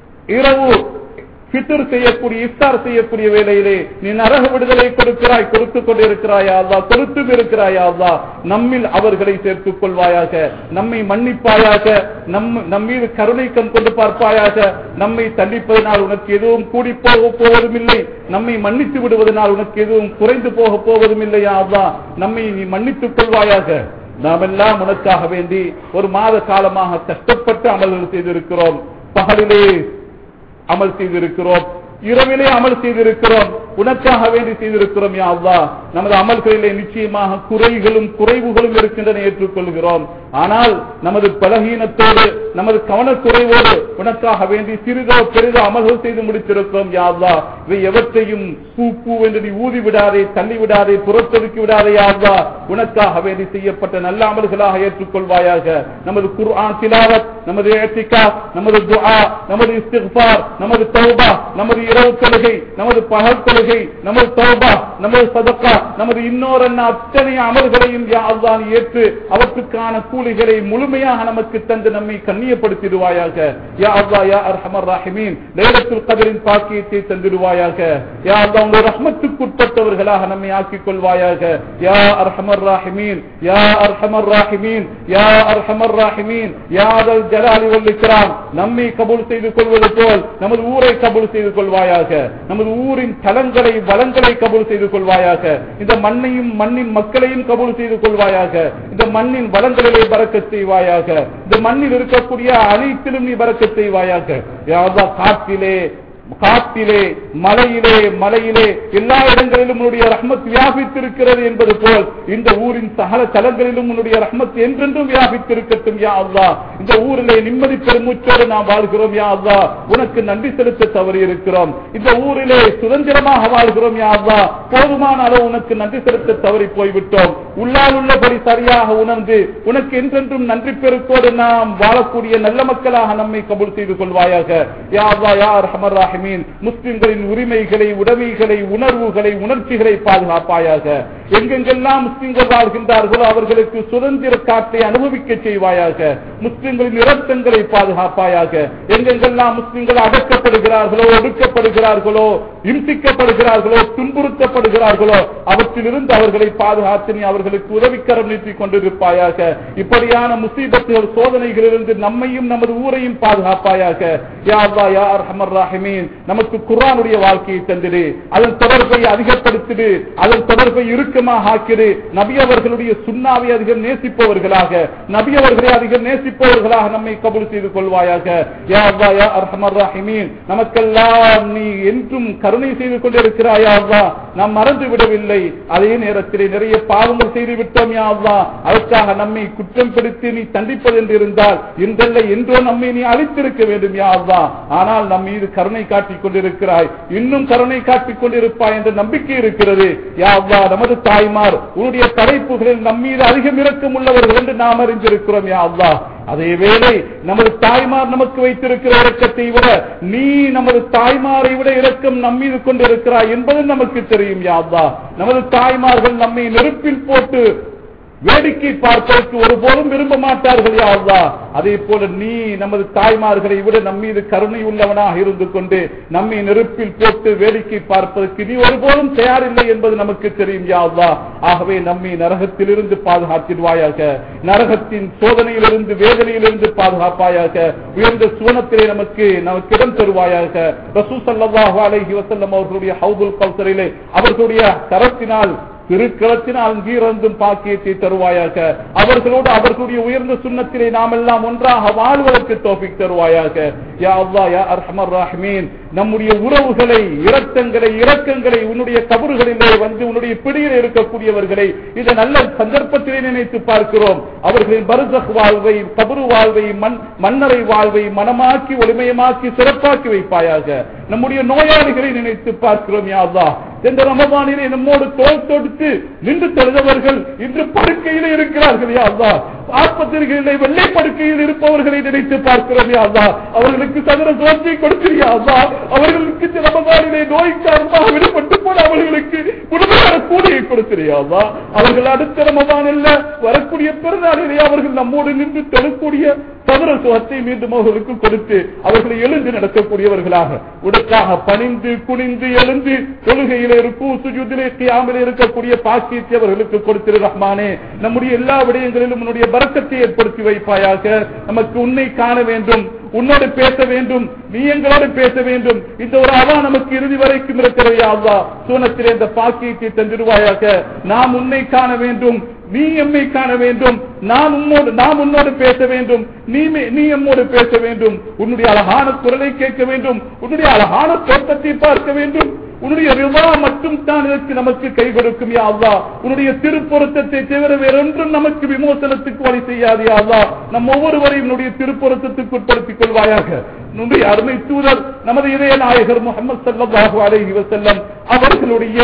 இரவு ஃபித்ர் செய்யக்கூடிய இஃப்தார் செய்யக்கூடிய வேளையிலே நீ நரக விடுதலை கொடுக்கிறாய் கொடுத்துக் கொண்டிருக்கிறாயா அல்லா கொடுத்தும் இருக்கிறாயா அல்லா நம்மில் அவர்களை சேர்த்துக் கொள்வாயாக நம்மை மன்னிப்பாயாக நம் நம் மீது கருணை கண் கொண்டு பார்ப்பாயாக நம்மை தண்டிப்பதனால் உனக்கு எதுவும் கூடி போக போவதும் இல்லை நம்மை மன்னித்து விடுவதனால் உனக்கு எதுவும் குறைந்து போக போவதும் இல்லையா அல்லா நம்மை நீ மன்னித்துக் கொள்வாயாக நாம் எல்லாம் உனக்காக வேண்டி ஒரு மாத காலமாக கஷ்டப்பட்டு அமல்கள் செய்திருக்கிறோம் பகலிலே அமல் செய்திருக்கிறோம் இரவிலே அமல் செய்திருக்கிறோம் உனக்காக வேண்டி செய்திருக்கிறோம் யா அல்லாஹ் நமது அமல்களிலே நிச்சயமாக குறைகளும் குறைவுகளும் இருக்கின்றன ஏற்றுக்கொள்கிறோம் ஆனால் நமது பலகீனத்தோடு நமது கவனக்குறைவோடு உனக்காக வேண்டி சிறிதோ பெரிதோ அமல்கள் செய்து முடித்திருக்கிறோம் யா அல்லாஹ் இவை எவற்றையும் பூ பூ என்று நீ ஊதி விடாதே தள்ளி விடாதே புறத்தொதுக்கி விடாதே யா அல்லாஹ் உனக்காக வேண்டி செய்யப்பட்ட நல்ல அமல்களாக ஏற்றுக்கொள்வாயாக நமது குர்ஆன் திலாவத் நமது ஏத்திகா நமது துஆ நமது இஸ்திக்பார் நமது தௌபா நமது இரவு தொழுகை நமது பகல் தொழுகை நமது தௌபா நமது சதக்கா நமது இன்னொரு அத்தனை அமல்களையும் யா அல்லாஹ் நீ ஏற்று அவற்றுக்கான கூலிகளை முழுமையாக நமக்கு தந்து நம்மை கண்ணியப்படுத்திடுவாயாக யா அல்லாஹ் யா அர்ஹமர் ராஹிமீன் லைலத்துல் கதரின் பாக்கியத்தை தந்திடுவாயாக யா அல்லாஹ் உங்கள் ரஹ்மத்துக்குட்பட்டவர்களாக நம்மை ஆக்கிக் கொள்வாயாக யா அர்ஹமர் ராஹிமீன் யா அர்ஹமர் ராஹிமீன் யா அர்ஹமர் ராஹிமீன் யா தல் ஜலாலி வல் இக்ராம் நம்மை கபூல் செய்து கொள்வது போல் நமது ஊரை கபூல் செய்து கொள்வாயாக நமது ஊரின் தலங்களை வளங்களை கபூல் செய்து கொள்வாயாக இந்த மண்ணையும் மண்ணின் மக்களையும் கபூல் செய்து கொள்வாயாக இந்த மண்ணின் வளங்களிலே பறக்கச் செய்வாயாக இந்த மண்ணில் இருக்கக்கூடிய அனைத்திலும் நீ பறக்கச் செய்வாயாக யா அல்லாஹ் காற்றிலே காட்டிலே மலையிலே மலையிலே எல்லா இடங்களிலும் உன்னுடைய ரஹ்மத் வியாபித்திருக்கிறது என்பது போல் இந்த ஊரின் சகல தலங்களிலும் உன்னுடைய ரஹ்மத் என்றென்றும் வியாபித்திருக்கட்டும் யா அல்லாஹ் இந்த ஊரிலே நிம்மதி பெருமூச்சோடு நாம் வாழ்கிறோம் யா அல்லாஹ் உனக்கு நன்றி செலுத்த தவறி இருக்கிறோம் இந்த ஊரிலே சுதந்திரமாக வாழ்கிறோம் யா அல்லாஹ் போதுமான அளவு உனக்கு நன்றி செலுத்த தவறி போய்விட்டோம் உள்ளால் உள்ளபடி சரியாக உணர்ந்து உனக்கு என்றென்றும் நன்றி பெருக்கோடு நாம் வாழக்கூடிய நல்ல மக்களாக நம்மை கபூல் செய்து கொள்வாயாக யா அல்லாஹ் யா அர்ஹமர் ராஹிமீன் முஸ்லிம்களின் உரிமைகளை உடைமைகளை உணர்வுகளை உணர்ச்சிகளை பாதுகாப்பாயாக எங்கெங்கெல்லாம் முஸ்லிம்கள் வாழ்கின்றார்களோ அவர்களுக்கு சுதந்திர காற்றை அனுபவிக்க செய்வாயாக முஸ்லிம்களின் இரத்தங்களை பாதுகாப்பாயாக எங்கெங்கெல்லாம் முஸ்லிம்கள் அடக்கப்படுகிறார்களோ ஒடுக்கப்படுகிறார்களோ இம்சிக்கப்படுகிறார்களோ துன்புறுத்தப்படுகிறார்களோ அவற்றிலிருந்து அவர்களை பாதுகாத்து நீ அவர்களுக்கு உதவிக்கரம் நீட்டிக் கொண்டிருப்பாயாக இப்படியான முசீபத்துகள் சோதனைகளிலிருந்து நம்மையும் நமது ஊரையும் பாதுகாப்பாயாக யா அல்லாஹ் யா அர்ஹமர் ராஹிமீன் நமக்கு குர்ஆனுடைய வாழ்க்கையை தந்திடு அதன் தொடர்பை அதிகப்படுத்திடு அதன் தொடர்பை இறுக்கமாக ஆக்கிடு நபி அவர்களுடைய சுண்ணாவை அதிகம் நேசிப்பவர்களாக நபி அவர்களை அதிகம் நேசிப்பவர்களாக நம்மை கபூல் செய்து கொள்வாயாக யா அல்லாஹ் யா அர்ஹமர் ராஹிமீன் நமக்கெல்லாம் நீ என்றும் கருணை செய்து கொண்டிருக்கிறாயா அல்லாஹ் நாம் மறந்து விடவில்லை அதே நேரத்திலே நிறைய பாவங்கள் செய்து விட்டோம் யா அல்லாஹ் அதற்காக நம்மை குற்றம் பிடித்து நீ தண்டிப்பது என்று இருந்தால் இன்றல்ல என்றோ நம்மை நீ அழித்திருக்க வேண்டும் யா அல்லாஹ் ஆனால் நம் மீது கருணை காட்டிக் கொண்டிருக்கிறாய் இன்னும் கருணை காட்டிக் கொண்டிருப்பாய் என்ற நம்பிக்கை இருக்கிறது யா அல்லாஹ் நமது தாய்மார் உன்னுடைய படைப்புகளில் நம் மீது அதிகம் இரக்கம் உள்ளவர்கள் என்று நாம் அறிந்திருக்கிறோம் யா அல்லாஹ் அதே வேளை நமது தாய்மார் நமக்கு வைத்திருக்கிற இரக்கத்தை விட நீ நமது தாய்மாரை விட இரக்கம் நம் மீது கொண்டிருக்கிறாய் என்பது நமக்கு தெரியும் யா அல்லாஹ் நமது தாய்மார்கள் நம்மை நெருப்பில் போட்டு வேடிக்கை பார்ப்பதற்கு ஒருபோதும் விரும்ப மாட்டார்கள் யா அல்லாஹ் அதே போல நீ நமது தாய்மார்களை விட நம் மீது கருணை உள்ளவனாக இருந்து கொண்டு நம்மை நெருப்பில் போட்டு வேடிக்கை பார்ப்பதற்கு நீ ஒருபோதும் தயாரில்லை என்பது நமக்கு தெரியும் யா அல்லாஹ் ஆகவே நம்மை நரகத்திலிருந்து பாதுகாத்திடுவாயாக நரகத்தின் சோதனையிலிருந்து வேதனையிலிருந்து பாதுகாப்பாயாக உயர்ந்த சுவனத்திலே நமக்கு நமக்கு இடம் தருவாயாக ரசூ சல்லாஹு அலைஹி வஸல்லம் அவர்களுடைய ஹவுதுல் கௌசரிலே அவர்களுடைய கரத்தினால் திருக்களத்தினால் அங்கீரந்தும் பாக்கியத்தை தருவாயாக அவர்களோடு அவர்களுடைய உயர்ந்த சுண்ணத்திலே நாம் எல்லாம் ஒன்றாக வாழ்வதற்கு தோப்பிக் தருவாயாக யா அல்லா யா அர்ஹமர் ராஹ்மீன் நம்முடைய உறவுகளை இரத்தங்களை இரக்கங்களை உன்னுடைய கபறுகளிலே வந்து உன்னுடைய பிடியில் இருக்கக்கூடியவர்களை இந்த நல்ல சந்தர்ப்பத்திலே நினைத்து பார்க்கிறோம் அவர்களின் பருசக் வாழ்வை கபரு வாழ்வை மண் மன்னரை வாழ்வை மனமாக்கி ஒளிமயமாக்கி சிறப்பாக்கி வைப்பாயாக நம்முடைய நோயாளிகளை நினைத்து பார்க்கிறோம் யா அல்லாஹ் சென்ற ரமபானிலே நம்மோடு தோல் தொடுத்து நின்று தொழுதவர்கள் இன்று படுக்கையிலே இருக்கிறார்கள் யா அல்லாஹ் ஆஸ்பத்திரிகளிலே வெள்ளை படுக்கையில் இருப்பவர்களை நினைத்து பார்க்கிறோம் யா அல்லாஹ் அவர்களுக்கு சதுர சோர்ச்சி கொடுக்கிறியா அல்லாஹ் அவர்களுக்கு இந்த ரமபானிலே நோய் காரணமாக விடுபட்டு போன அவர்களுக்கு முழுமையான கூலியை கொடுக்கிறியா அல்லாஹ் அவர்கள் அடுத்த ரமபான் அல்ல வரக்கூடிய பிறநாளிலே அவர்கள் நம்மோடு நின்று தொழக்கூடிய சதுர சுகத்தை மீண்டும் அவர்களுக்கு கொடுத்து அவர்களை எழுந்து நடக்கக்கூடியவர்களாக உடற்காக பணிந்து குனிந்து எழுந்து தொழுகையிலே இருக்கும் சுஜூதிலே கியாமிலே இருக்கக்கூடிய பாக்கியத்தை அவர்களுக்கு கொடுத்திரு ரஹ்மானே நம்முடைய எல்லா விடயங்களிலும் உன்னுடைய பறக்கத்தை ஏற்படுத்தி வைப்பாயாக நமக்கு உன்னை காண வேண்டும் உன்னோடு பேச வேண்டும் நீ எங்களோடு பேச வேண்டும் இந்த ஒரு அவா நமக்கு இறுதி வரைக்கும் இருக்கிறவையா அல்லா சூனத்திலே இந்த பாக்கியத்தை தந்திருவாயாக நாம் உன்னை காண வேண்டும் நீ எம்மை காண வேண்டும் நான் உன்னோடு நாம் உன்னோடு பேச வேண்டும் நீ மே- நீ எம்மோடு பேச வேண்டும் உன்னுடைய அழகான குரலை கேட்க வேண்டும் உன்னுடைய அழகான தோட்டத்தை பார்க்க வேண்டும் உன்னுடைய ரிவா மட்டும் தான் இதற்கு நமக்கு கை கொடுக்கும் யா அல்லா உன்னுடைய திருப்பொருத்தத்தை தவிர வேறொன்றும் நமக்கு விமோசனத்துக்கு வழி செய்யாது யா அல்லா நம் ஒவ்வொருவரையும் உன்னுடைய திருப்பொருத்தத்துக்கு உட்படுத்திக் கொள்வாயாக உன்னுடைய அருமை தூதர் நமது இதய நாயகர் முகமது ஸல்லல்லாஹு அலைஹி வஸல்லம் அவர்களுடைய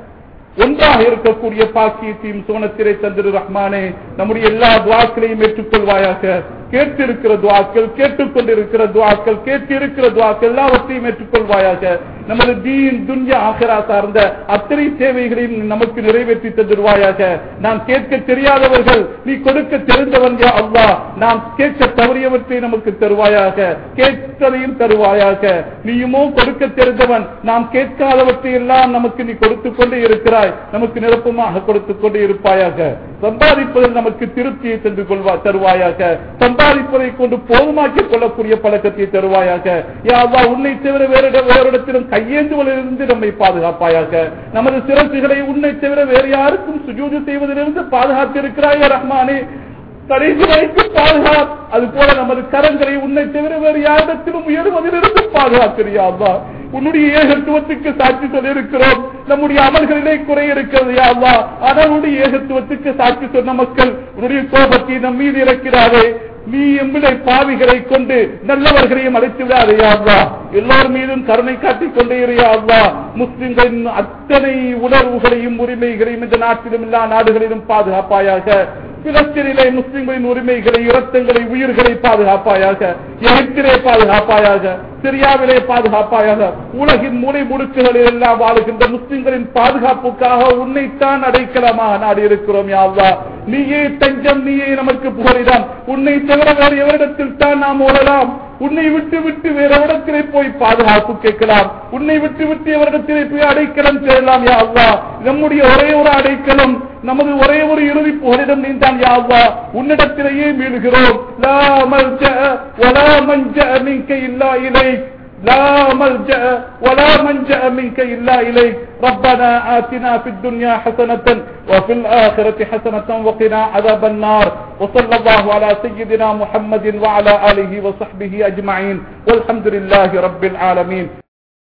ஒன்றாக இருக்கக்கூடிய பாக்கியத்தையும் சோனத்திரை தந்திரு ரஹ்மானே நம்முடைய எல்லா துவாக்களையும் ஏற்றுக்கொள்வாயாக கேட்டிருக்கிற துவாக்கள் கேட்டுக்கொண்டிருக்கிற துவாக்கள் கேட்டிருக்கிற துவாக்கள் எல்லாவற்றையும் ஏற்றுக்கொள்வாயாக நமது தீன் துன்யா ஆகரா சார்ந்த அத்தனை தேவைகளையும் நமக்கு நிறைவேற்றி தந்துருவாயாக நாம் கேட்க தெரியாதவர்கள் நீ கொடுக்க தெரிந்தவன் யா அல்லாஹ் நாம் கேட்க தவறியவற்றை நமக்கு தருவாயாக கேட்கதையும் தருவாயாக நீயுமோ கொடுக்க தெரிந்தவன் நாம் கேட்காதவற்றை எல்லாம் நமக்கு நீ கொடுத்துக் கொண்டே இருக்கிறாய் நமக்கு நிரப்பமாக கொடுத்துக் கொண்டே இருப்பாயாக சம்பாதிப்பதில் நமக்கு திருப்தியை தந்து கொள்வா தருவாயாக சம்பாதிப்பதை கொண்டு போதுமாக்கிக் கொள்ளக்கூடிய பழக்கத்தை தருவாயாக யா அல்லாஹ் உன்னை தவிர வேறு வேறிடத்திலும் கையேந்துவதிலிருந்து நம்மை பாதுகாப்பாயாக நமது சிறப்புகளை உன்னை தவிர வேறு யாருக்கும் சுஜூது செய்வதிலிருந்து பாதுகாத்திருக்கிறாய் யா ரஹ்மானே கடைசி வரைக்கும் பாதுகாப் அது போல நமது கரங்களை உன்னை தவிர வேறு யாரிடத்திலும் உயர்வதிலிருந்து பாதுகாக்கிறியா அல்லா உன்னுடைய ஏகத்துவத்துக்கு சாட்சி சொல்லியிருக்கிறோம் நம்முடைய அமல்களிலே குறை இருக்கிறது யா அல்லா ஆனால் உன்னுடைய ஏகத்துவத்துக்கு சாட்சி சொன்ன மக்கள் உன்னுடைய கோபத்தை நம் மீது இறக்கிறாரே நீ எம்மிடை பாவிகளை கொண்டு நல்லவர்களையும் அழைத்து விடாதையா அல்லா எல்லோர் மீதும் கருணை காட்டிக் கொண்டே இறையா அல்லா முஸ்லிம்களின் அத்தனை உணர்வுகளையும் உரிமைகளையும் இந்த நாட்டிலும் எல்லா நாடுகளிலும் பாதுகாப்பாயாக பிலஸ்தீனிலே முஸ்லிம்களின் உரிமைகளை இரத்தங்களை உயிர்களை பாதுகாப்பாயாக எகிப்திலே பாதுகாப்பாயாக சிரியாவிலே பாதுகாப்பாயாக உலகின் மூலை முடுக்குகளில் எல்லாம் வாழுகின்ற முஸ்லிம்களின் பாதுகாப்புக்காக உன்னைத்தான் அடைக்கலமாக நாடி இருக்கிறோம் யாவா நீயே தஞ்சம் நீயே நமக்கு புகலிடம் உன்னை தவிர வேறு எவரிடத்தில் தான் நாம் ஓடலாம் உன்னை விட்டு விட்டு வேற இடத்திலே போய் பாதுகாப்பு கேட்கலாம் உன்னை விட்டு விட்டு எவரிடத்திலே போய் அடைக்கலம் தேடலாம் யா அல்லாஹ் நம்முடைய ஒரே ஒரு அடைக்கலம் நமது ஒரே ஒரு இறுதி புகலிடம் நீந்தான் யா அல்லாஹ் உன்னிடத்திலேயே மீளுகிறோம் லா மல்ஜஅ வலா மன்ஜஅ மின்க இல்லா இலைக் لا ملجأ ولا منجأ منك إلا إليك ربنا آتنا في الدنيا حسنة وفي الآخرة حسنة وقنا عذاب النار وصلى الله على سيدنا محمد وعلى آله وصحبه أجمعين والحمد لله رب العالمين